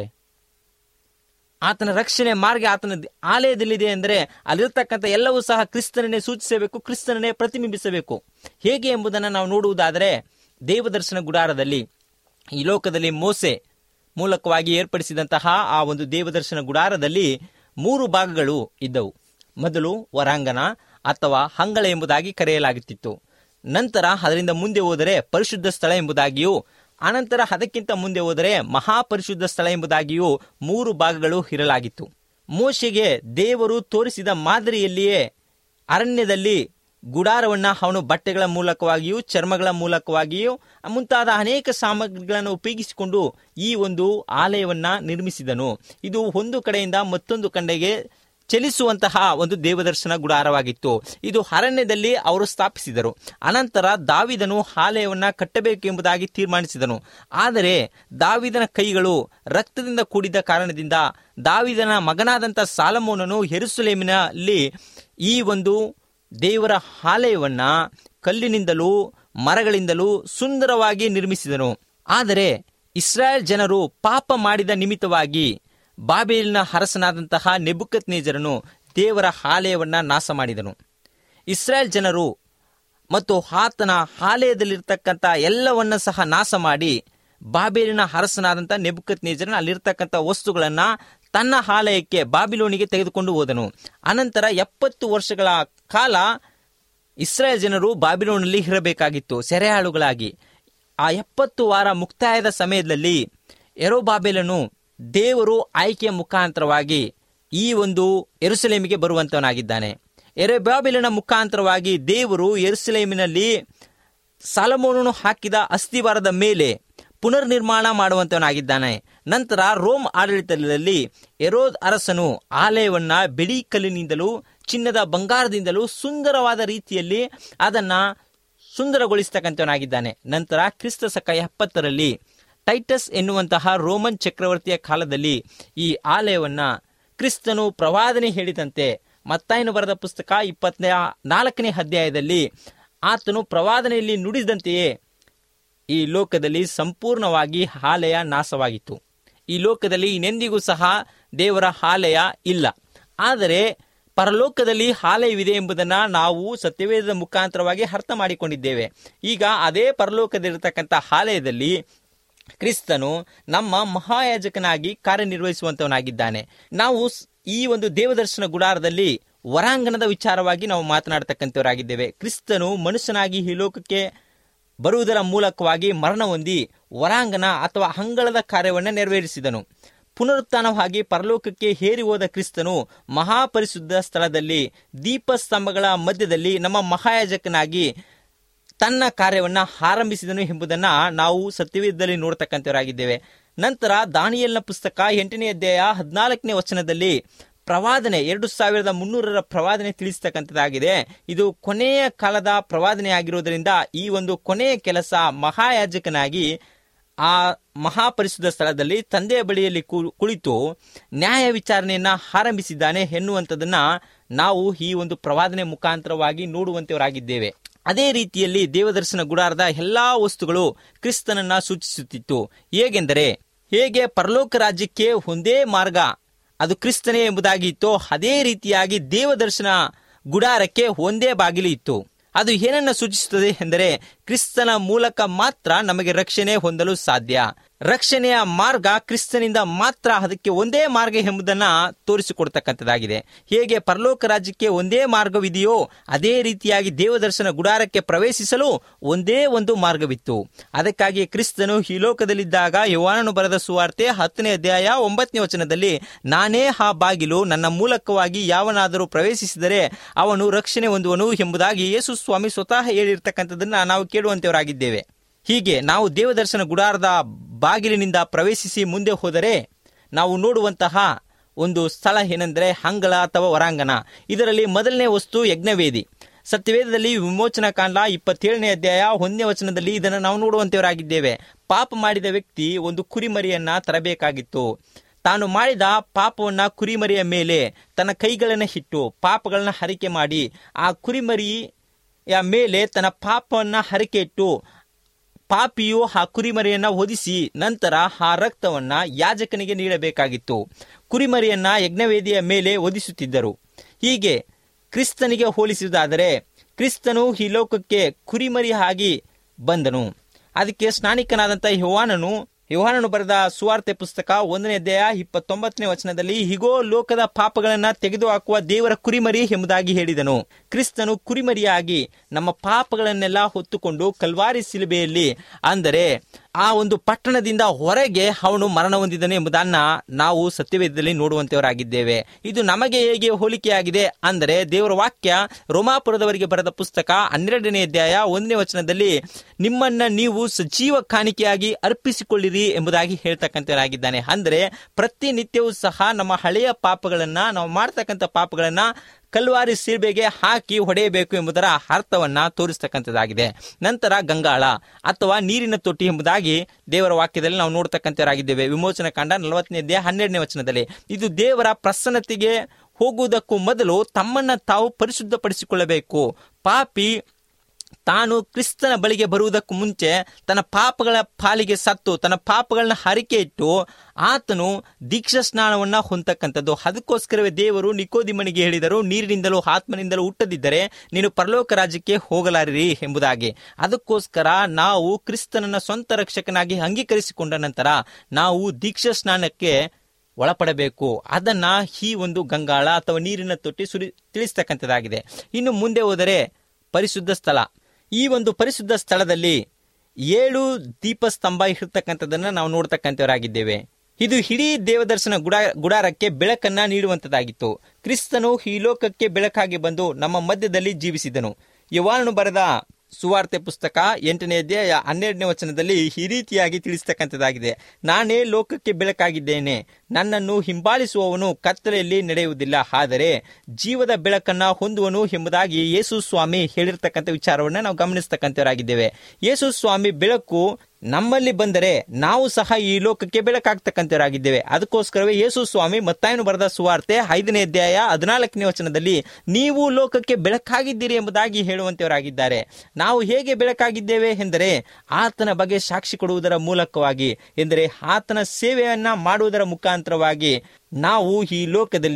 ಆತನ ರಕ್ಷಣೆ ಮಾರ್ಗ ಆತನ ಆಲಯದಲ್ಲಿದೆ ಎಂದರೆ ಅಲ್ಲಿರ್ತಕ್ಕಂಥ ಎಲ್ಲವೂ ಸಹ ಕ್ರಿಸ್ತನನ್ನೇ ಸೂಚಿಸಬೇಕು ಕ್ರಿಸ್ತನನ್ನೇ ಪ್ರತಿಬಿಂಬಿಸಬೇಕು ಹೇಗೆ ಎಂಬುದನ್ನು ನಾವು ನೋಡುವುದಾದರೆ ದೇವದರ್ಶನ ಗುಡಾರದಲ್ಲಿ ಈ ಲೋಕದಲ್ಲಿ ಮೋಸೆ ಮೂಲಕವಾಗಿ ಏರ್ಪಡಿಸಿದಂತಹ ಆ ಒಂದು ದೇವದರ್ಶನ ಗುಡಾರದಲ್ಲಿ ಮೂರು ಭಾಗಗಳು ಇದ್ದವು ಮೊದಲು ಹೊರಾಂಗಣ ಅಥವಾ ಹಂಗಳ ಎಂಬುದಾಗಿ ಕರೆಯಲಾಗುತ್ತಿತ್ತು ನಂತರ ಅದರಿಂದ ಮುಂದೆ ಹೋದರೆ ಪರಿಶುದ್ಧ ಸ್ಥಳ ಎಂಬುದಾಗಿಯೂ ಅನಂತರ ಅದಕ್ಕಿಂತ ಮುಂದೆ ಹೋದರೆ ಮಹಾಪರಿಶುದ್ಧ ಸ್ಥಳ ಎಂಬುದಾಗಿಯೂ ಮೂರು ಭಾಗಗಳು ಇರಲಾಗಿತ್ತು ಮೋಶೆಗೆ ದೇವರು ತೋರಿಸಿದ ಮಾದರಿಯಲ್ಲಿಯೇ ಅರಣ್ಯದಲ್ಲಿ ಗುಡಾರವನ್ನ ಅವನು ಬಟ್ಟೆಗಳ ಮೂಲಕವಾಗಿಯೂ ಚರ್ಮಗಳ ಮೂಲಕವಾಗಿಯೂ ಮುಂತಾದ ಅನೇಕ ಸಾಮಗ್ರಿಗಳನ್ನು ಉಪಯೋಗಿಸಿಕೊಂಡು ಈ ಒಂದು ಆಲಯವನ್ನ ನಿರ್ಮಿಸಿದನು ಇದು ಒಂದು ಕಡೆಯಿಂದ ಮತ್ತೊಂದು ಕಡೆಗೆ ಚಲಿಸುವಂತಹ ಒಂದು ದೇವದರ್ಶನ ಗುಡಾರವಾಗಿತ್ತು ಇದು ಅರಣ್ಯದಲ್ಲಿ ಅವರು ಸ್ಥಾಪಿಸಿದರು ಅನಂತರ ದಾವಿದನು ಆಲಯವನ್ನ ಕಟ್ಟಬೇಕು ಎಂಬುದಾಗಿ ತೀರ್ಮಾನಿಸಿದನು ಆದರೆ ದಾವಿದನ ಕೈಗಳು ರಕ್ತದಿಂದ ಕೂಡಿದ ಕಾರಣದಿಂದ ದಾವಿದನ ಮಗನಾದಂಥ ಸಾಲಮೋನನು ಹೆರುಸುಲೇಮಿನಲ್ಲಿ ಈ ಒಂದು ದೇವರ ಆಲಯವನ್ನ ಕಲ್ಲಿನಿಂದಲೂ ಮರಗಳಿಂದಲೂ ಸುಂದರವಾಗಿ ನಿರ್ಮಿಸಿದನು ಆದರೆ ಇಸ್ರಾಯೇಲ್ ಜನರು ಪಾಪ ಮಾಡಿದ ನಿಮಿತ್ತವಾಗಿ ಬಾಬೇಲಿನ ಅರಸನಾದಂತಹ ನೆಬುಕತ್ ನೇಜರನು ದೇವರ ಆಲಯವನ್ನ ನಾಶ ಮಾಡಿದನು ಇಸ್ರಾಯೇಲ್ ಜನರು ಮತ್ತು ಆತನ ಆಲಯದಲ್ಲಿರ್ತಕ್ಕಂಥ ಎಲ್ಲವನ್ನ ಸಹ ನಾಶ ಮಾಡಿ ಬಾಬೇಲಿನ ಅರಸನಾದಂಥ ನೆಬುಕತ್ ನೇಜರನ ಅಲ್ಲಿರ್ತಕ್ಕಂಥ ವಸ್ತುಗಳನ್ನ ತನ್ನ ಆಲಯಕ್ಕೆ ಬಾಬಿಲೋನಿಗೆ ತೆಗೆದುಕೊಂಡು ಹೋದನು ಅನಂತರ ಎಪ್ಪತ್ತು ವರ್ಷಗಳ ಕಾಲ ಇಸ್ರಾಯೇಲ್ ಜನರು ಬಾಬಿಲೋನಲ್ಲಿ ಇರಬೇಕಾಗಿತ್ತು ಸೆರೆಯಾಳುಗಳಾಗಿ ಆ ಎಪ್ಪತ್ತು ವಾರ ಮುಕ್ತಾಯದ ಸಮಯದಲ್ಲಿ ಎರೋಬಾಬೇಲನು ದೇವರು ಆಯ್ಕೆಯ ಮುಖಾಂತರವಾಗಿ ಈ ಒಂದು ಎರುಸಲೇಮಿಗೆ ಬರುವಂತವನಾಗಿದ್ದಾನೆ ಎರೆಬಾಬಿಲನ ಮುಖಾಂತರವಾಗಿ ದೇವರು ಎರುಸಲೇಮಿನಲ್ಲಿ ಸಾಲಮೋನನು ಹಾಕಿದ ಅಸ್ಥಿವಾರದ ಮೇಲೆ ಪುನರ್ ನಿರ್ಮಾಣ ಮಾಡುವಂತವನಾಗಿದ್ದಾನೆ ನಂತರ ರೋಮ್ ಆಡಳಿತದಲ್ಲಿ ಎರೋದ್ ಅರಸನು ಆಲಯವನ್ನ ಬಿಳಿ ಕಲ್ಲಿನಿಂದಲೂ ಚಿನ್ನದ ಬಂಗಾರದಿಂದಲೂ ಸುಂದರವಾದ ರೀತಿಯಲ್ಲಿ ಅದನ್ನ ಸುಂದರಗೊಳಿಸ್ತಕ್ಕಂಥವನಾಗಿದ್ದಾನೆ ನಂತರ ಕ್ರಿಸ್ತ ಸಕ ಎಪ್ಪತ್ತರಲ್ಲಿ ಟೈಟಸ್ ಎನ್ನುವಂತಹ ರೋಮನ್ ಚಕ್ರವರ್ತಿಯ ಕಾಲದಲ್ಲಿ ಈ ಆಲಯವನ್ನ ಕ್ರಿಸ್ತನು ಪ್ರವಾದನೆ ಹೇಳಿದಂತೆ ಮತ್ತಾಯನು ಬರೆದ ಪುಸ್ತಕ ಇಪ್ಪತ್ತನೇ ನಾಲ್ಕನೇ ಅಧ್ಯಾಯದಲ್ಲಿ ಆತನು ಪ್ರವಾದನೆಯಲ್ಲಿ ನುಡಿದಂತೆಯೇ ಈ ಲೋಕದಲ್ಲಿ ಸಂಪೂರ್ಣವಾಗಿ ಆಲಯ ನಾಶವಾಗಿತ್ತು ಈ ಲೋಕದಲ್ಲಿ ಇನ್ನೆಂದಿಗೂ ಸಹ ದೇವರ ಆಲಯ ಇಲ್ಲ ಆದರೆ ಪರಲೋಕದಲ್ಲಿ ಆಲಯವಿದೆ ಎಂಬುದನ್ನ ನಾವು ಸತ್ಯವೇದದ ಮುಖಾಂತರವಾಗಿ ಅರ್ಥ ಮಾಡಿಕೊಂಡಿದ್ದೇವೆ ಈಗ ಅದೇ ಪರಲೋಕದಲ್ಲಿರತಕ್ಕಂಥ ಆಲಯದಲ್ಲಿ ಕ್ರಿಸ್ತನು ನಮ್ಮ ಮಹಾಯಾಜಕನಾಗಿ ಕಾರ್ಯನಿರ್ವಹಿಸುವಂತವನಾಗಿದ್ದಾನೆ ನಾವು ಸ್- ಈ ಒಂದು ದೇವದರ್ಶನ ಗುಡಾರದಲ್ಲಿ ಹೊರಾಂಗಣದ ವಿಚಾರವಾಗಿ ನಾವು ಮಾತನಾಡತಕ್ಕಂಥವರಾಗಿದ್ದೇವೆ ಕ್ರಿಸ್ತನು ಮನುಷ್ಯನಾಗಿ ಈ ಲೋಕಕ್ಕೆ ಬರುವುದರ ಮೂಲಕವಾಗಿ ಮರಣ ಹೊಂದಿ ಹೊರಾಂಗಣ ಅಥವಾ ಅಂಗಳದ ಕಾರ್ಯವನ್ನು ನೆರವೇರಿಸಿದನು ಪುನರುತ್ಥಾನವಾಗಿ ಪರಲೋಕಕ್ಕೆ ಹೇರಿ ಹೋದ ಕ್ರಿಸ್ತನು ಮಹಾಪರಿಶುದ್ಧ ಸ್ಥಳದಲ್ಲಿ ದೀಪಸ್ತಂಭಗಳ ಮಧ್ಯದಲ್ಲಿ ನಮ್ಮ ಮಹಾಯಾಜಕನಾಗಿ ತನ್ನ ಕಾರ್ಯವನ್ನು ಆರಂಭಿಸಿದನು ಎಂಬುದನ್ನು ನಾವು ಸತ್ಯವೇದದಲ್ಲಿ ನೋಡ್ತಕ್ಕಂಥವರಾಗಿದ್ದೇವೆ ನಂತರ ದಾನಿಯಲ್ನ ಪುಸ್ತಕ ಎಂಟನೇ ಅಧ್ಯಾಯ ಹದಿನಾಲ್ಕನೇ ವಚನದಲ್ಲಿ ಪ್ರವಾದನೆ ಎರಡು ಸಾವಿರದ ಮುನ್ನೂರರ ಪ್ರವಾದನೆ ತಿಳಿಸ್ತಕ್ಕಂಥದ್ದಾಗಿದೆ ಇದು ಕೊನೆಯ ಕಾಲದ ಪ್ರವಾದನೆ ಆಗಿರುವುದರಿಂದ ಈ ಒಂದು ಕೊನೆಯ ಕೆಲಸ ಮಹಾಯಾಜಕನಾಗಿ ಆ ಮಹಾಪರಿಶುದ್ಧ ಸ್ಥಳದಲ್ಲಿ ತಂದೆಯ ಬಳಿಯಲ್ಲಿ ಕು- ಕುಳಿತು ನ್ಯಾಯ ವಿಚಾರಣೆಯನ್ನ ಆರಂಭಿಸಿದ್ದಾನೆ ಎನ್ನುವಂಥದ್ದನ್ನ ನಾವು ಈ ಒಂದು ಪ್ರವಾದನೆ ಮುಖಾಂತರವಾಗಿ ನೋಡುವಂತವರಾಗಿದ್ದೇವೆ ಅದೇ ರೀತಿಯಲ್ಲಿ ದೇವದರ್ಶನ ಗುಡಾರದ ಎಲ್ಲಾ ವಸ್ತುಗಳು ಕ್ರಿಸ್ತನನ್ನ ಸೂಚಿಸುತ್ತಿತ್ತು ಹೇಗೆಂದರೆ ಹೇಗೆ ಪರಲೋಕ ರಾಜ್ಯಕ್ಕೆ ಒಂದೇ ಮಾರ್ಗ ಅದು ಕ್ರಿಸ್ತನೇ ಎಂಬುದಾಗಿ ಇತ್ತು ಅದೇ ರೀತಿಯಾಗಿ ದೇವದರ್ಶನ ಗುಡಾರಕ್ಕೆ ಒಂದೇ ಬಾಗಿಲು ಇತ್ತು ಅದು ಏನನ್ನ ಸೂಚಿಸುತ್ತದೆ ಎಂದರೆ ಕ್ರಿಸ್ತನ ಮೂಲಕ ಮಾತ್ರ ನಮಗೆ ರಕ್ಷಣೆ ಹೊಂದಲು ಸಾಧ್ಯ ರಕ್ಷಣೆಯ ಮಾರ್ಗ ಕ್ರಿಸ್ತನಿಂದ ಮಾತ್ರ ಅದಕ್ಕೆ ಒಂದೇ ಮಾರ್ಗ ಎಂಬುದನ್ನ ತೋರಿಸಿಕೊಡ್ತಕ್ಕಂಥದ್ದಾಗಿದೆ ಹೇಗೆ ಪರಲೋಕ ರಾಜ್ಯಕ್ಕೆ ಒಂದೇ ಮಾರ್ಗವಿದೆಯೋ ಅದೇ ರೀತಿಯಾಗಿ ದೇವದರ್ಶನ ಗುಡಾರಕ್ಕೆ ಪ್ರವೇಶಿಸಲು ಒಂದೇ ಒಂದು ಮಾರ್ಗವಿತ್ತು ಅದಕ್ಕಾಗಿ ಕ್ರಿಸ್ತನು ಈ ಲೋಕದಲ್ಲಿದ್ದಾಗ ಯುವಾನನು ಬರೆದ ಸುವಾರ್ತೆ ಹತ್ತನೇ ಅಧ್ಯಾಯ ಒಂಬತ್ತನೇ ವಚನದಲ್ಲಿ ನಾನೇ ಆ ಬಾಗಿಲು ನನ್ನ ಮೂಲಕವಾಗಿ ಯಾವನಾದರೂ ಪ್ರವೇಶಿಸಿದರೆ ಅವನು ರಕ್ಷಣೆ ಹೊಂದುವನು ಎಂಬುದಾಗಿ ಯೇಸು ಸ್ವಾಮಿ ಸ್ವತಃ ಹೇಳಿರ್ತಕ್ಕಂಥದ್ದನ್ನ ನಾವು ಕೇಳುವಂತವರಾಗಿದ್ದೇವೆ ಹೀಗೆ ನಾವು ದೇವದರ್ಶನ ಗುಡಾರದ ಬಾಗಿಲಿನಿಂದ ಪ್ರವೇಶಿಸಿ ಮುಂದೆ ಹೋದರೆ ನಾವು ನೋಡುವಂತಹ ಒಂದು ಸ್ಥಳ ಏನೆಂದರೆ ಅಂಗಳ ಅಥವಾ ಹೊರಾಂಗಣ ಇದರಲ್ಲಿ ಮೊದಲನೇ ವಸ್ತು ಯಜ್ಞವೇದಿ ಸತ್ಯವೇದದಲ್ಲಿ ವಿಮೋಚನಾ ಕಾಂಡ ಇಪ್ಪತ್ತೇಳನೇ ಅಧ್ಯಾಯ ಒಂದನೇ ವಚನದಲ್ಲಿ ಇದನ್ನು ನಾವು ನೋಡುವಂತವರಾಗಿದ್ದೇವೆ ಪಾಪ ಮಾಡಿದ ವ್ಯಕ್ತಿ ಒಂದು ಕುರಿಮರಿಯನ್ನ ತರಬೇಕಾಗಿತ್ತು ತಾನು ಮಾಡಿದ ಪಾಪವನ್ನ ಕುರಿಮರಿಯ ಮೇಲೆ ತನ್ನ ಕೈಗಳನ್ನು ಇಟ್ಟು ಪಾಪಗಳನ್ನ ಹರಿಕೆ ಮಾಡಿ ಆ ಕುರಿಮರಿಯ ಮೇಲೆ ತನ್ನ ಪಾಪವನ್ನ ಹರಿಕೆ ಇಟ್ಟು ಪಾಪಿಯು ಆ ಕುರಿಮರಿಯನ್ನ ಒದಿಸಿ ನಂತರ ಆ ರಕ್ತವನ್ನ ಯಾಜಕನಿಗೆ ನೀಡಬೇಕಾಗಿತ್ತು ಕುರಿಮರಿಯನ್ನ ಯಜ್ಞವೇದಿಯ ಮೇಲೆ ಒದಿಸುತ್ತಿದ್ದರು ಹೀಗೆ ಕ್ರಿಸ್ತನಿಗೆ ಹೋಲಿಸುವುದಾದರೆ ಕ್ರಿಸ್ತನು ಈ ಲೋಕಕ್ಕೆ ಕುರಿಮರಿ ಆಗಿ ಬಂದನು ಅದಕ್ಕೆ ಸ್ನಾನಿಕನಾದಂಥ ಯೋಹಾನನು ಯೋಹಾನನು ಬರೆದ ಸುವಾರ್ತೆ ಪುಸ್ತಕ ಒಂದನೇ ಅಧ್ಯಾಯ ಇಪ್ಪತ್ತೊಂಬತ್ತನೇ ವಚನದಲ್ಲಿ ಹಿಗೋ ಲೋಕದ ಪಾಪಗಳನ್ನ ತೆಗೆದುಹಾಕುವ ದೇವರ ಕುರಿಮರಿ ಎಂಬುದಾಗಿ ಹೇಳಿದನು ಕ್ರಿಸ್ತನು ಕುರಿಮರಿಯಾಗಿ ನಮ್ಮ ಪಾಪಗಳನ್ನೆಲ್ಲ ಹೊತ್ತುಕೊಂಡು ಕಲ್ವಾರಿ ಸಿಲುಬೆಯಲ್ಲಿ ಅಂದರೆ ಆ ಒಂದು ಪಟ್ಟಣದಿಂದ ಹೊರಗೆ ಅವನು ಮರಣ ಹೊಂದಿದನು ಎಂಬುದನ್ನ ನಾವು ಸತ್ಯವೇದದಲ್ಲಿ ನೋಡುವಂತವರಾಗಿದ್ದೇವೆ ಇದು ನಮಗೆ ಹೇಗೆ ಹೋಲಿಕೆಯಾಗಿದೆ ಅಂದರೆ ದೇವರ ವಾಕ್ಯ ರೋಮಾಪುರದವರಿಗೆ ಬರೆದ ಪುಸ್ತಕ ಹನ್ನೆರಡನೇ ಅಧ್ಯಾಯ ಒಂದನೇ ವಚನದಲ್ಲಿ ನಿಮ್ಮನ್ನ ನೀವು ಸಜೀವ ಕಾಣಿಕೆಯಾಗಿ ಅರ್ಪಿಸಿಕೊಳ್ಳಿರಿ ಎಂಬುದಾಗಿ ಹೇಳ್ತಕ್ಕಂಥವರಾಗಿದ್ದಾನೆ ಅಂದರೆ ಪ್ರತಿನಿತ್ಯವೂ ಸಹ ನಮ್ಮ ಹಳೆಯ ಪಾಪಗಳನ್ನ ನಾವು ಮಾಡ್ತಕ್ಕಂಥ ಪಾಪಗಳನ್ನ ಕಲ್ವಾರಿ ಸೀಬೆಗೆ ಹಾಕಿ ಹೊಡೆಯಬೇಕು ಎಂಬುದರ ಅರ್ಥವನ್ನ ತೋರಿಸ್ತಕ್ಕಂಥದ್ದಾಗಿದೆ ನಂತರ ಗಂಗಾಳ ಅಥವಾ ನೀರಿನ ತೊಟ್ಟಿ ಎಂಬುದಾಗಿ ದೇವರ ವಾಕ್ಯದಲ್ಲಿ ನಾವು ನೋಡ್ತಕ್ಕಂಥವರಾಗಿದ್ದೇವೆ ವಿಮೋಚನ ಕಾಂಡ ನಲವತ್ತನೇ ಅಧ್ಯಾಯ ಹನ್ನೆರಡನೇ ವಚನದಲ್ಲಿ ಇದು ದೇವರ ಪ್ರಸನ್ನತೆಗೆ ಹೋಗುವುದಕ್ಕೂ ಮೊದಲು ತಮ್ಮನ್ನ ತಾವು ಪರಿಶುದ್ಧಪಡಿಸಿಕೊಳ್ಳಬೇಕು ಪಾಪಿ ತಾನು ಕ್ರಿಸ್ತನ ಬಳಿಗೆ ಬರುವುದಕ್ಕೂ ಮುಂಚೆ ತನ್ನ ಪಾಪಗಳ ಪಾಲಿಗೆ ಸತ್ತು ತನ್ನ ಪಾಪಗಳನ್ನ ಹರಿಕೆ ಇಟ್ಟು ಆತನು ದೀಕ್ಷಾ ಸ್ನಾನವನ್ನ ಹೊಂದತಕ್ಕಂಥದ್ದು ಅದಕ್ಕೋಸ್ಕರವೇ ದೇವರು ನಿಕೋದಿಮನಿಗೆ ಹೇಳಿದರು ನೀರಿನಿಂದಲೂ ಆತ್ಮನಿಂದಲೂ ಹುಟ್ಟದಿದ್ದರೆ ನೀನು ಪರಲೋಕ ರಾಜ್ಯಕ್ಕೆ ಹೋಗಲಾರಿರಿ ಎಂಬುದಾಗಿ ಅದಕ್ಕೋಸ್ಕರ ನಾವು ಕ್ರಿಸ್ತನನ್ನ ಸ್ವಂತ ರಕ್ಷಕನಾಗಿ ಅಂಗೀಕರಿಸಿಕೊಂಡ ನಂತರ ನಾವು ದೀಕ್ಷಾ ಸ್ನಾನಕ್ಕೆ ಒಳಪಡಬೇಕು ಅದನ್ನ ಈ ಒಂದು ಗಂಗಾಳ ಅಥವಾ ನೀರಿನ ತೊಟ್ಟಿ ಸುರಿ ತಿಳಿಸ್ತಕ್ಕಂಥದ್ದಾಗಿದೆ ಇನ್ನು ಮುಂದೆ ಹೋದರೆ ಪರಿಶುದ್ಧ ಸ್ಥಳ ಈ ಒಂದು ಪರಿಶುದ್ಧ ಸ್ಥಳದಲ್ಲಿ ಏಳು ದೀಪಸ್ತಂಭ ಇರತಕ್ಕಂಥದ್ದನ್ನ ನಾವು ನೋಡ್ತಕ್ಕಂಥವರಾಗಿದ್ದೇವೆ ಇದು ಇಡೀ ದೇವದರ್ಶನ ಗುಡಾ ಗುಡಾರಕ್ಕೆ ಬೆಳಕನ್ನ ನೀಡುವಂತದ್ದಾಗಿತ್ತು ಕ್ರಿಸ್ತನು ಈ ಲೋಕಕ್ಕೆ ಬೆಳಕಾಗಿ ಬಂದು ನಮ್ಮ ಮಧ್ಯದಲ್ಲಿ ಜೀವಿಸಿದನು ಯುವಾನನು ಬರೆದ ಸುವಾರ್ತೆ ಪುಸ್ತಕ ಎಂಟನೇ ಅಧ್ಯಾಯ ಹನ್ನೆರಡನೇ ವಚನದಲ್ಲಿ ಈ ರೀತಿಯಾಗಿ ತಿಳಿಸ್ತಕ್ಕಂಥದ್ದಾಗಿದೆ ನಾನೇ ಲೋಕಕ್ಕೆ ಬೆಳಕಾಗಿದ್ದೇನೆ ನನ್ನನ್ನು ಹಿಂಬಾಲಿಸುವವನು ಕತ್ತಲೆಯಲ್ಲಿ ನಡೆಯುವುದಿಲ್ಲ ಆದರೆ ಜೀವದ ಬೆಳಕನ್ನ ಹೊಂದುವನು ಎಂಬುದಾಗಿ ಯೇಸು ಸ್ವಾಮಿ ಹೇಳಿರ್ತಕ್ಕಂಥ ವಿಚಾರವನ್ನು ನಾವು ಗಮನಿಸ್ತಕ್ಕಂಥವರಾಗಿದ್ದೇವೆ ಯೇಸು ಸ್ವಾಮಿ ಬೆಳಕು ನಮ್ಮಲ್ಲಿ ಬಂದರೆ ನಾವು ಸಹ ಈ ಲೋಕಕ್ಕೆ ಬೆಳಕಾಗ್ತಕ್ಕಂಥವರಾಗಿದ್ದೇವೆ ಅದಕ್ಕೋಸ್ಕರವೇ ಯೇಸು ಸ್ವಾಮಿ ಮತ್ತಾಯನು ಬರೆದ ಸುವಾರ್ತೆ ಐದನೇ ಅಧ್ಯಾಯ ಹದಿನಾಲ್ಕನೇ ವಚನದಲ್ಲಿ ನೀವು ಲೋಕಕ್ಕೆ ಬೆಳಕಾಗಿದ್ದೀರಿ ಎಂಬುದಾಗಿ ಹೇಳುವಂತವರಾಗಿದ್ದಾರೆ ನಾವು ಹೇಗೆ ಬೆಳಕಾಗಿದ್ದೇವೆ ಎಂದರೆ ಆತನ ಬಗ್ಗೆ ಸಾಕ್ಷಿ ಕೊಡುವುದರ ಮೂಲಕವಾಗಿ ಎಂದರೆ ಆತನ ಸೇವೆಯನ್ನ ಮಾಡುವುದರ ಮುಖಾಂತರವಾಗಿ ನಾವು ಈ ಲೋಕದಲ್ಲಿ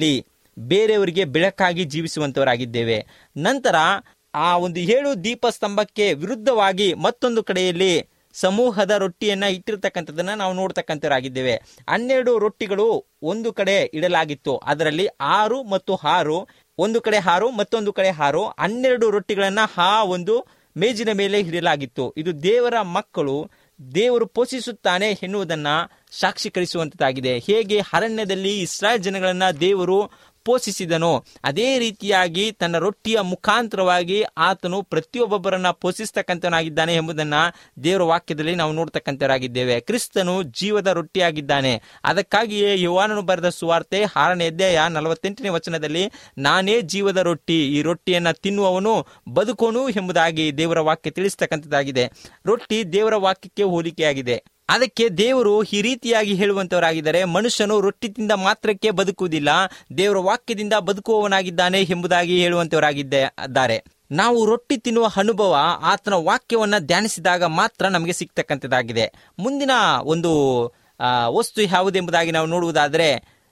ಬೇರೆಯವರಿಗೆ ಬೆಳಕಾಗಿ ಜೀವಿಸುವಂತವರಾಗಿದ್ದೇವೆ ನಂತರ ಆ ಒಂದು ಏಳು ದೀಪ ಸ್ತಂಭಕ್ಕೆ ವಿರುದ್ಧವಾಗಿ ಮತ್ತೊಂದು ಕಡೆಯಲ್ಲಿ ಸಮೂಹದ ರೊಟ್ಟಿಯನ್ನ ಇಟ್ಟಿರ್ತಕ್ಕಂಥದ್ದನ್ನ ನಾವು ನೋಡ್ತಕ್ಕಂಥವರಾಗಿದ್ದೇವೆ ಹನ್ನೆರಡು ರೊಟ್ಟಿಗಳು ಒಂದು ಕಡೆ ಇಡಲಾಗಿತ್ತು ಅದರಲ್ಲಿ ಆರು ಮತ್ತು ಆರು ಒಂದು ಕಡೆ ಹಾರು ಮತ್ತೊಂದು ಕಡೆ ಹಾರು ಹನ್ನೆರಡು ರೊಟ್ಟಿಗಳನ್ನ ಆ ಒಂದು ಮೇಜಿನ ಮೇಲೆ ಇಡಲಾಗಿತ್ತು ಇದು ದೇವರ ಮಕ್ಕಳು ದೇವರು ಪೋಷಿಸುತ್ತಾನೆ ಎನ್ನುವುದನ್ನ ಸಾಕ್ಷೀಕರಿಸುವಂತದ್ದಾಗಿದೆ ಹೇಗೆ ಅರಣ್ಯದಲ್ಲಿ ಇಸ್ರಾಯೇಲ್ ಜನಗಳನ್ನ ದೇವರು ಪೋಷಿಸಿದನು ಅದೇ ರೀತಿಯಾಗಿ ತನ್ನ ರೊಟ್ಟಿಯ ಮುಖಾಂತರವಾಗಿ ಆತನು ಪ್ರತಿಯೊಬ್ಬೊಬ್ಬರನ್ನ ಪೋಷಿಸ್ತಕ್ಕಂಥವನಾಗಿದ್ದಾನೆ ಎಂಬುದನ್ನ ದೇವರ ವಾಕ್ಯದಲ್ಲಿ ನಾವು ನೋಡ್ತಕ್ಕಂಥವರಾಗಿದ್ದೇವೆ ಕ್ರಿಸ್ತನು ಜೀವದ ರೊಟ್ಟಿಯಾಗಿದ್ದಾನೆ ಅದಕ್ಕಾಗಿಯೇ ಯುವಾನನು ಬರೆದ ಸುವಾರ್ತೆ ಆರನೇ ಅಧ್ಯಾಯ ನಲವತ್ತೆಂಟನೇ ವಚನದಲ್ಲಿ ನಾನೇ ಜೀವದ ರೊಟ್ಟಿ ಈ ರೊಟ್ಟಿಯನ್ನ ತಿನ್ನುವವನು ಬದುಕೋನು ಎಂಬುದಾಗಿ ದೇವರ ವಾಕ್ಯ ತಿಳಿಸ್ತಕ್ಕಂಥದ್ದಾಗಿದೆ ರೊಟ್ಟಿ ದೇವರ ವಾಕ್ಯಕ್ಕೆ ಹೋಲಿಕೆಯಾಗಿದೆ ಅದಕ್ಕೆ ದೇವರು ಈ ರೀತಿಯಾಗಿ ಹೇಳುವಂತವರಾಗಿದ್ದಾರೆ ಮನುಷ್ಯನು ರೊಟ್ಟಿ ತಿಂದ ಮಾತ್ರಕ್ಕೆ ಬದುಕುವುದಿಲ್ಲ ದೇವರ ವಾಕ್ಯದಿಂದ ಬದುಕುವವನಾಗಿದ್ದಾನೆ ಎಂಬುದಾಗಿ ಹೇಳುವಂತವರಾಗಿದ್ದಾರೆ ನಾವು ರೊಟ್ಟಿ ತಿನ್ನುವ ಅನುಭವ ಆತನ ವಾಕ್ಯವನ್ನ ಧ್ಯಾನಿಸಿದಾಗ ಮಾತ್ರ ನಮಗೆ ಸಿಗ್ತಕ್ಕಂಥದ್ದಾಗಿದೆ ಮುಂದಿನ ಒಂದು ಆ, ವಸ್ತು ಯಾವುದೆಂಬುದಾಗಿ ನಾವು ನೋಡುವುದಾದರೆ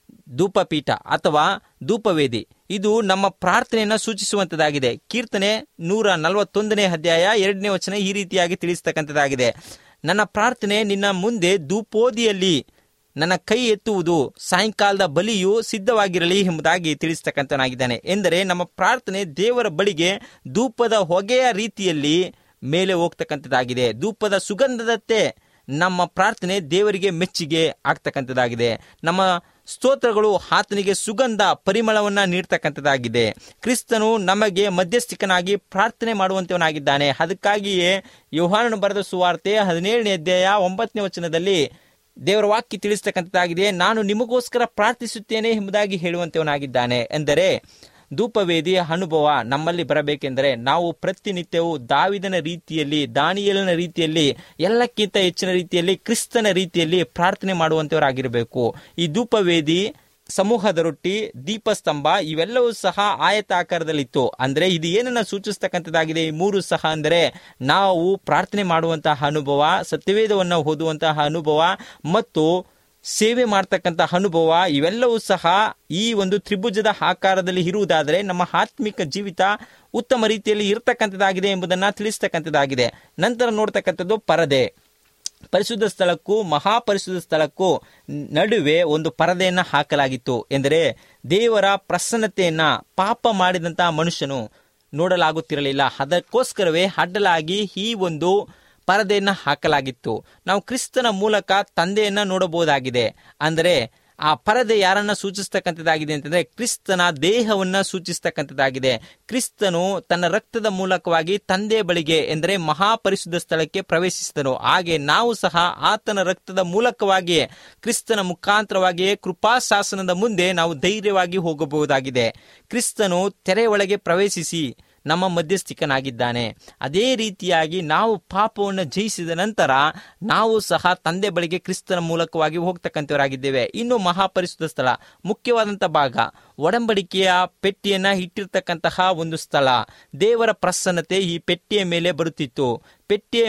ಧೂಪಪೀಠ ಅಥವಾ ಧೂಪವೇದಿ ಇದು ನಮ್ಮ ಪ್ರಾರ್ಥನೆಯನ್ನ ಸೂಚಿಸುವಂತದ್ದಾಗಿದೆ ಕೀರ್ತನೆ ನೂರ ನಲವತ್ತೊಂದನೇ ಅಧ್ಯಾಯ ಎರಡನೇ ವಚನ ಈ ರೀತಿಯಾಗಿ ತಿಳಿಸ್ತಕ್ಕಂಥದ್ದಾಗಿದೆ ನನ್ನ ಪ್ರಾರ್ಥನೆ ನಿನ್ನ ಮುಂದೆ ಧೂಪೋದಿಯಲ್ಲಿ ನನ್ನ ಕೈ ಎತ್ತುವುದು ಸಾಯಂಕಾಲದ ಬಲಿಯು ಸಿದ್ಧವಾಗಿರಲಿ ಎಂಬುದಾಗಿ ತಿಳಿಸ್ತಕ್ಕಂಥನಾಗಿದ್ದಾನೆ ಎಂದರೆ ನಮ್ಮ ಪ್ರಾರ್ಥನೆ ದೇವರ ಬಳಿಗೆ ಧೂಪದ ಹೊಗೆಯ ರೀತಿಯಲ್ಲಿ ಮೇಲೆ ಹೋಗ್ತಕ್ಕಂಥದ್ದಾಗಿದೆ ಧೂಪದ ಸುಗಂಧದತ್ತೆ ನಮ್ಮ ಪ್ರಾರ್ಥನೆ ದೇವರಿಗೆ ಮೆಚ್ಚುಗೆ ಆಗ್ತಕ್ಕಂಥದ್ದಾಗಿದೆ ನಮ್ಮ ಸ್ತೋತ್ರಗಳು ಆತನಿಗೆ ಸುಗಂಧ ಪರಿಮಳವನ್ನ ನೀಡ್ತಕ್ಕಂಥದ್ದಾಗಿದೆ ಕ್ರಿಸ್ತನು ನಮಗೆ ಮಧ್ಯಸ್ಥಿಕನಾಗಿ ಪ್ರಾರ್ಥನೆ ಮಾಡುವಂತವನಾಗಿದ್ದಾನೆ ಅದಕ್ಕಾಗಿಯೇ ಯೋಹಾನನು ಬರೆದ ಸುವಾರ್ತೆ ಹದಿನೇಳನೇ ಅಧ್ಯಾಯ ಒಂಬತ್ತನೇ ವಚನದಲ್ಲಿ ದೇವರ ವಾಕ್ಯ ತಿಳಿಸ್ತಕ್ಕಂಥದ್ದಾಗಿದೆ ನಾನು ನಿಮಗೋಸ್ಕರ ಪ್ರಾರ್ಥಿಸುತ್ತೇನೆ ಎಂಬುದಾಗಿ ಹೇಳುವಂತವನಾಗಿದ್ದಾನೆ ಎಂದರೆ ಧೂಪವೇದಿಯ ಅನುಭವ ನಮ್ಮಲ್ಲಿ ಬರಬೇಕೆಂದರೆ ನಾವು ಪ್ರತಿನಿತ್ಯವೂ ದಾವಿದನ ರೀತಿಯಲ್ಲಿ ದಾನಿಯಲನ ರೀತಿಯಲ್ಲಿ ಎಲ್ಲಕ್ಕಿಂತ ಹೆಚ್ಚಿನ ರೀತಿಯಲ್ಲಿ ಕ್ರಿಸ್ತನ ರೀತಿಯಲ್ಲಿ ಪ್ರಾರ್ಥನೆ ಮಾಡುವಂತವರಾಗಿರಬೇಕು ಈ ಧೂಪವೇದಿ ಸಮೂಹದ ರೊಟ್ಟಿ ದೀಪಸ್ತಂಭ ಇವೆಲ್ಲವೂ ಸಹ ಆಯತಾಕಾರದಲ್ಲಿತ್ತು ಅಂದ್ರೆ ಇದು ಏನನ್ನ ಸೂಚಿಸ್ತಕ್ಕಂಥದ್ದಾಗಿದೆ ಈ ಮೂರು ಸಹ ಅಂದರೆ ನಾವು ಪ್ರಾರ್ಥನೆ ಮಾಡುವಂತಹ ಅನುಭವ ಸತ್ಯವೇದವನ್ನು ಓದುವಂತಹ ಅನುಭವ ಮತ್ತು ಸೇವೆ ಮಾಡ್ತಕ್ಕಂಥ ಅನುಭವ ಇವೆಲ್ಲವೂ ಸಹ ಈ ಒಂದು ತ್ರಿಭುಜದ ಆಕಾರದಲ್ಲಿ ಇರುವುದಾದರೆ ನಮ್ಮ ಆತ್ಮಿಕ ಜೀವಿತ ಉತ್ತಮ ರೀತಿಯಲ್ಲಿ ಇರತಕ್ಕಂಥದ್ದಾಗಿದೆ ಎಂಬುದನ್ನ ತಿಳಿಸ್ತಕ್ಕಂಥದ್ದಾಗಿದೆ ನಂತರ ನೋಡ್ತಕ್ಕಂಥದ್ದು ಪರದೆ ಪರಿಶುದ್ಧ ಸ್ಥಳಕ್ಕೂ ಮಹಾಪರಿಶುದ್ಧ ಸ್ಥಳಕ್ಕೂ ನಡುವೆ ಒಂದು ಪರದೆಯನ್ನ ಹಾಕಲಾಗಿತ್ತು ಎಂದರೆ ದೇವರ ಪ್ರಸನ್ನತೆಯನ್ನ ಪಾಪ ಮಾಡಿದಂತಹ ಮನುಷ್ಯನು ನೋಡಲಾಗುತ್ತಿರಲಿಲ್ಲ ಅದಕ್ಕೋಸ್ಕರವೇ ಅಡ್ಡಲಾಗಿ ಈ ಒಂದು ಪರದೆಯನ್ನ ಹಾಕಲಾಗಿತ್ತು ನಾವು ಕ್ರಿಸ್ತನ ಮೂಲಕ ತಂದೆಯನ್ನ ನೋಡಬಹುದಾಗಿದೆ ಅಂದರೆ ಆ ಪರದೆ ಯಾರನ್ನ ಸೂಚಿಸ್ತಕ್ಕಂಥದ್ದಾಗಿದೆ ಅಂತಂದ್ರೆ ಕ್ರಿಸ್ತನ ದೇಹವನ್ನ ಸೂಚಿಸ್ತಕ್ಕಂಥದ್ದಾಗಿದೆ ಕ್ರಿಸ್ತನು ತನ್ನ ರಕ್ತದ ಮೂಲಕವಾಗಿ ತಂದೆಯ ಬಳಿಗೆ ಎಂದರೆ ಮಹಾಪರಿಶುದ್ಧ ಸ್ಥಳಕ್ಕೆ ಪ್ರವೇಶಿಸಿದನು ಹಾಗೆ ನಾವು ಸಹ ಆತನ ರಕ್ತದ ಮೂಲಕವಾಗಿಯೇ ಕ್ರಿಸ್ತನ ಮುಖಾಂತರವಾಗಿಯೇ ಕೃಪಾಶಾಸನದ ಮುಂದೆ ನಾವು ಧೈರ್ಯವಾಗಿ ಹೋಗಬಹುದಾಗಿದೆ ಕ್ರಿಸ್ತನು ತೆರೆ ಒಳಗೆ ಪ್ರವೇಶಿಸಿ ನಮ್ಮ ಮಧ್ಯಸ್ಥಿಕನಾಗಿದ್ದಾನೆ ಅದೇ ರೀತಿಯಾಗಿ ನಾವು ಪಾಪವನ್ನು ಜಯಿಸಿದ ನಂತರ ನಾವು ಸಹ ತಂದೆ ಬಳಿಗೆ ಕ್ರಿಸ್ತನ ಮೂಲಕವಾಗಿ ಹೋಗ್ತಕ್ಕಂಥವರಾಗಿದ್ದೇವೆ ಇನ್ನು ಮಹಾಪರಿಶುದ್ಧ ಸ್ಥಳ ಮುಖ್ಯವಾದಂಥ ಭಾಗ ಒಡಂಬಡಿಕೆಯ ಪೆಟ್ಟಿಯನ್ನ ಇಟ್ಟಿರ್ತಕ್ಕಂತಹ ಒಂದು ಸ್ಥಳ ದೇವರ ಪ್ರಸನ್ನತೆ ಈ ಪೆಟ್ಟಿಯ ಮೇಲೆ ಬರುತ್ತಿತ್ತು ಪೆಟ್ಟಿಯ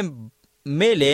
ಮೇಲೆ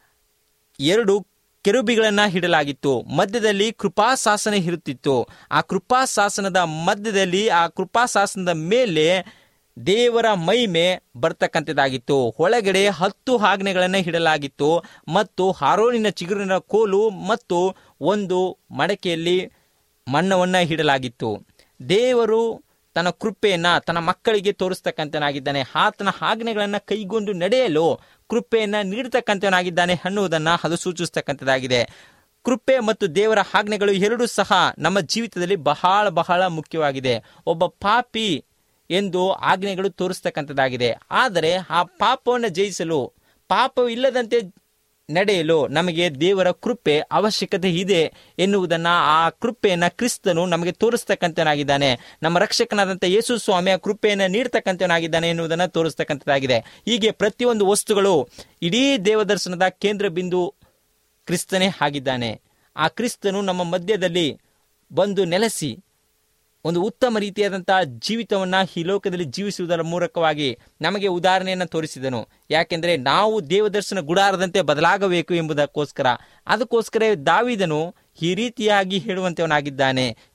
ಎರಡು ಕೆರುಬಿಗಳನ್ನ ಇಡಲಾಗಿತ್ತು ಮಧ್ಯದಲ್ಲಿ ಕೃಪಾಶಾಸನ ಇರುತ್ತಿತ್ತು ಆ ಕೃಪಾಶಾಸನದ ಮಧ್ಯದಲ್ಲಿ ಆ ಕೃಪಾಶಾಸನದ ಮೇಲೆ ದೇವರ ಮಹಿಮೆ ಬರ್ತಕ್ಕಂಥದ್ದಾಗಿತ್ತು ಒಳಗಡೆ ಹತ್ತು ಆಜ್ಞೆಗಳನ್ನು ಇಡಲಾಗಿತ್ತು ಮತ್ತು ಹಾರೋನಿನ ಚಿಗುರಿನ ಕೋಲು ಮತ್ತು ಒಂದು ಮಡಕೆಯಲ್ಲಿ ಮಣ್ಣವನ್ನ ಇಡಲಾಗಿತ್ತು ದೇವರು ತನ್ನ ಕೃಪೆಯನ್ನ ತನ್ನ ಮಕ್ಕಳಿಗೆ ತೋರಿಸ್ತಕ್ಕಂಥನಾಗಿದ್ದಾನೆ ಆತನ ಆಜ್ಞೆಗಳನ್ನ ಕೈಗೊಂಡು ನಡೆಯಲು ಕೃಪೆಯನ್ನ ನೀಡತಕ್ಕಂಥವನಾಗಿದ್ದಾನೆ ಅನ್ನುವುದನ್ನ ಅದು ಸೂಚಿಸ್ತಕ್ಕಂಥದ್ದಾಗಿದೆ ಕೃಪೆ ಮತ್ತು ದೇವರ ಆಜ್ಞೆಗಳು ಎರಡೂ ಸಹ ನಮ್ಮ ಜೀವಿತದಲ್ಲಿ ಬಹಳ ಬಹಳ ಮುಖ್ಯವಾಗಿದೆ ಒಬ್ಬ ಪಾಪಿ ಎಂದು ಆಜ್ಞೆಗಳು ತೋರಿಸ್ತಕ್ಕಂಥದ್ದಾಗಿದೆ ಆದರೆ ಆ ಪಾಪವನ್ನು ಜಯಿಸಲು ಪಾಪವಿಲ್ಲದಂತೆ ನಡೆಯಲು ನಮಗೆ ದೇವರ ಕೃಪೆ ಅವಶ್ಯಕತೆ ಇದೆ ಎನ್ನುವುದನ್ನ ಆ ಕೃಪೆಯನ್ನ ಕ್ರಿಸ್ತನು ನಮಗೆ ತೋರಿಸ್ತಕ್ಕಂಥನಾಗಿದ್ದಾನೆ ನಮ್ಮ ರಕ್ಷಕನಾದಂಥ ಯೇಸು ಸ್ವಾಮಿಯ ಕೃಪೆಯನ್ನು ನೀಡ್ತಕ್ಕಂಥವನಾಗಿದ್ದಾನೆ ಎನ್ನುವುದನ್ನ ತೋರಿಸ್ತಕ್ಕಂಥದ್ದಾಗಿದೆ ಹೀಗೆ ಪ್ರತಿಯೊಂದು ವಸ್ತುಗಳು ಇಡೀ ದೇವದರ್ಶನದ ಕೇಂದ್ರ ಬಿಂದು ಕ್ರಿಸ್ತನೇ ಆಗಿದ್ದಾನೆ ಆ ಕ್ರಿಸ್ತನು ನಮ್ಮ ಮಧ್ಯದಲ್ಲಿ ಬಂದು ನೆಲೆಸಿ ಒಂದು ಉತ್ತಮ ರೀತಿಯಾದಂತಹ ಜೀವಿತವನ್ನ ಈ ಲೋಕದಲ್ಲಿ ಜೀವಿಸುವುದರ ಮೂಲಕವಾಗಿ ನಮಗೆ ಉದಾಹರಣೆಯನ್ನು ತೋರಿಸಿದನು ಯಾಕೆಂದ್ರೆ ನಾವು ದೇವದರ್ಶನ ಗುಡಾರದಂತೆ ಬದಲಾಗಬೇಕು ಎಂಬುದಕ್ಕೋಸ್ಕರ ಅದಕ್ಕೋಸ್ಕರ ದಾವಿದನು ಈ ರೀತಿಯಾಗಿ ಹೇಳುವಂತವನಾಗಿದ್ದಾನೆ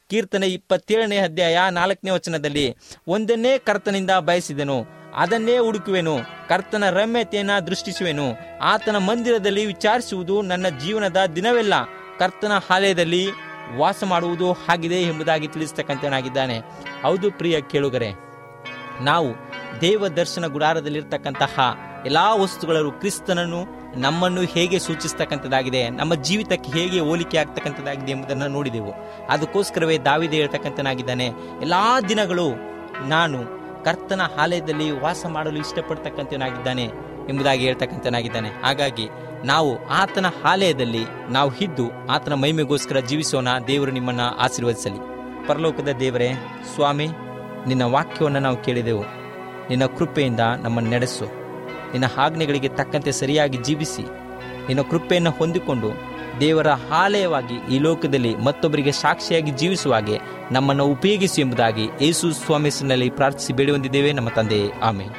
ಕೀರ್ತನೆ ಇಪ್ಪತ್ತೇಳನೇ ಅಧ್ಯಾಯ ನಾಲ್ಕನೇ ವಚನದಲ್ಲಿ ಒಂದನ್ನೇ ಕರ್ತನಿಂದ ಬಯಸಿದೆನು ಅದನ್ನೇ ಹುಡುಕುವೆನು ಕರ್ತನ ರಮ್ಯತೆಯನ್ನ ದೃಷ್ಟಿಸುವೆನು ಆತನ ಮಂದಿರದಲ್ಲಿ ವಿಚಾರಿಸುವುದು ನನ್ನ ಜೀವನದ ದಿನವೆಲ್ಲ ಕರ್ತನ ಆಲಯದಲ್ಲಿ ವಾಸ ಮಾಡುವುದು ಆಗಿದೆ ಎಂಬುದಾಗಿ ತಿಳಿಸ್ತಕ್ಕಂಥವನಾಗಿದ್ದಾನೆ ಹೌದು ಪ್ರಿಯ ಕೇಳುಗರೆ ನಾವು ದೇವ ದರ್ಶನ ಗುಡಾರದಲ್ಲಿರ್ತಕ್ಕಂತಹ ಎಲ್ಲಾ ವಸ್ತುಗಳು ಕ್ರಿಸ್ತನನ್ನು ನಮ್ಮನ್ನು ಹೇಗೆ ಸೂಚಿಸ್ತಕ್ಕಂಥದ್ದಾಗಿದೆ ನಮ್ಮ ಜೀವಿತಕ್ಕೆ ಹೇಗೆ ಹೋಲಿಕೆ ಆಗ್ತಕ್ಕಂಥದ್ದಾಗಿದೆ ಎಂಬುದನ್ನು ನೋಡಿದೆವು ಅದಕ್ಕೋಸ್ಕರವೇ ದಾವಿದೆ ಹೇಳ್ತಕ್ಕಂಥನಾಗಿದ್ದಾನೆ ಎಲ್ಲಾ ದಿನಗಳು ನಾನು ಕರ್ತನ ಆಲಯದಲ್ಲಿ ವಾಸ ಮಾಡಲು ಇಷ್ಟಪಡ್ತಕ್ಕಂಥನಾಗಿದ್ದಾನೆ ಎಂಬುದಾಗಿ ಹೇಳ್ತಕ್ಕಂಥನಾಗಿದ್ದಾನೆ ಹಾಗಾಗಿ ನಾವು ಆತನ ಆಲಯದಲ್ಲಿ ನಾವು ಇದ್ದು ಆತನ ಮಹಿಮೆಗೋಸ್ಕರ ಜೀವಿಸೋಣ ದೇವರು ನಿಮ್ಮನ್ನ ಆಶೀರ್ವದಿಸಲಿ ಪರಲೋಕದ ದೇವರೇ ಸ್ವಾಮಿ ನಿನ್ನ ವಾಕ್ಯವನ್ನು ನಾವು ಕೇಳಿದೆವು ನಿನ್ನ ಕೃಪೆಯಿಂದ ನಮ್ಮನ್ನು ನಡೆಸು ನಿನ್ನ ಆಜ್ಞೆಗಳಿಗೆ ತಕ್ಕಂತೆ ಸರಿಯಾಗಿ ಜೀವಿಸಿ ನಿನ್ನ ಕೃಪೆಯನ್ನು ಹೊಂದಿಕೊಂಡು ದೇವರ ಆಲಯವಾಗಿ ಈ ಲೋಕದಲ್ಲಿ ಮತ್ತೊಬ್ಬರಿಗೆ ಸಾಕ್ಷಿಯಾಗಿ ಜೀವಿಸುವ ಹಾಗೆ ನಮ್ಮನ್ನು ಉಪಯೋಗಿಸಿ ಎಂಬುದಾಗಿ ಯೇಸು ಸ್ವಾಮೀಸಿನಲ್ಲಿ ಪ್ರಾರ್ಥಿಸಿ ಬೇಡಿ ಹೊಂದಿದ್ದೇವೆ ನಮ್ಮ ತಂದೆಯೇ ಆಮೇಲೆ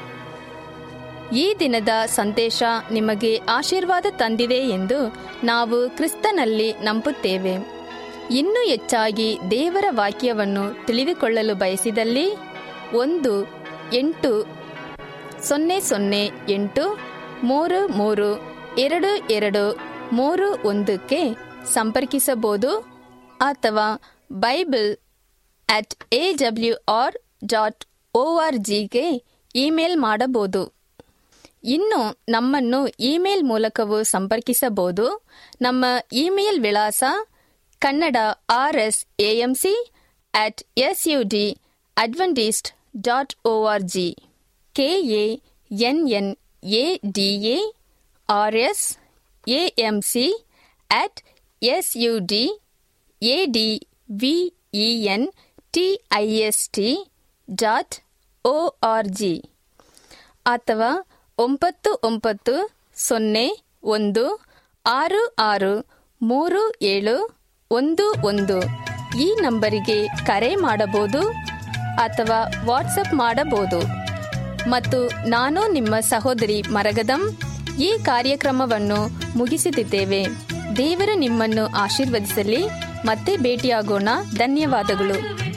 ಈ ದಿನದ ಸಂದೇಶ ನಿಮಗೆ ಆಶೀರ್ವಾದ ತಂದಿದೆ ಎಂದು ನಾವು ಕ್ರಿಸ್ತನಲ್ಲಿ ನಂಬುತ್ತೇವೆ ಇನ್ನೂ ಹೆಚ್ಚಾಗಿ ದೇವರ ವಾಕ್ಯವನ್ನು ತಿಳಿದುಕೊಳ್ಳಲು ಬಯಸಿದಲ್ಲಿ ಒಂದು ಎಂಟು ಸೊನ್ನೆ ಸೊನ್ನೆ ಎಂಟು ಮೂರು ಮೂರು ಎರಡು ಎರಡು ಮೂರು ಒಂದಕ್ಕೆ ಸಂಪರ್ಕಿಸಬಹುದು ಅಥವಾ Bible at A W R dot O R ಜಿಗೆ ಇಮೇಲ್ ಮಾಡಬಹುದು ಇನ್ನು ನಮ್ಮನ್ನು ಇಮೇಲ್ ಮೂಲಕವೂ ಸಂಪರ್ಕಿಸಬಹುದು ನಮ್ಮ ಇಮೇಲ್ ವಿಳಾಸ Kannada R S A M C at S U D Adventist dot O R G K A N N A D A R S A M C at S U D A D V E N T I S T dot O R G ಅಥವಾ ಒಂಬತ್ತು ಒಂಬತ್ತು ಸೊನ್ನೆ ಒಂದು ಆರು ಆರು ಮೂರು ಏಳು ಒಂದು ಒಂದು ಈ ನಂಬರಿಗೆ ಕರೆ ಮಾಡಬಹುದು ಅಥವಾ ವಾಟ್ಸಪ್ ಮಾಡಬಹುದು ಮತ್ತು ನಾನು ನಿಮ್ಮ ಸಹೋದರಿ ಮರಗದಂ ಈ ಕಾರ್ಯಕ್ರಮವನ್ನು ಮುಗಿಸುತ್ತಿದ್ದೇವೆ ದೇವರು ನಿಮ್ಮನ್ನು ಆಶೀರ್ವದಿಸಲಿ ಮತ್ತೆ ಭೇಟಿಯಾಗೋಣ ಧನ್ಯವಾದಗಳು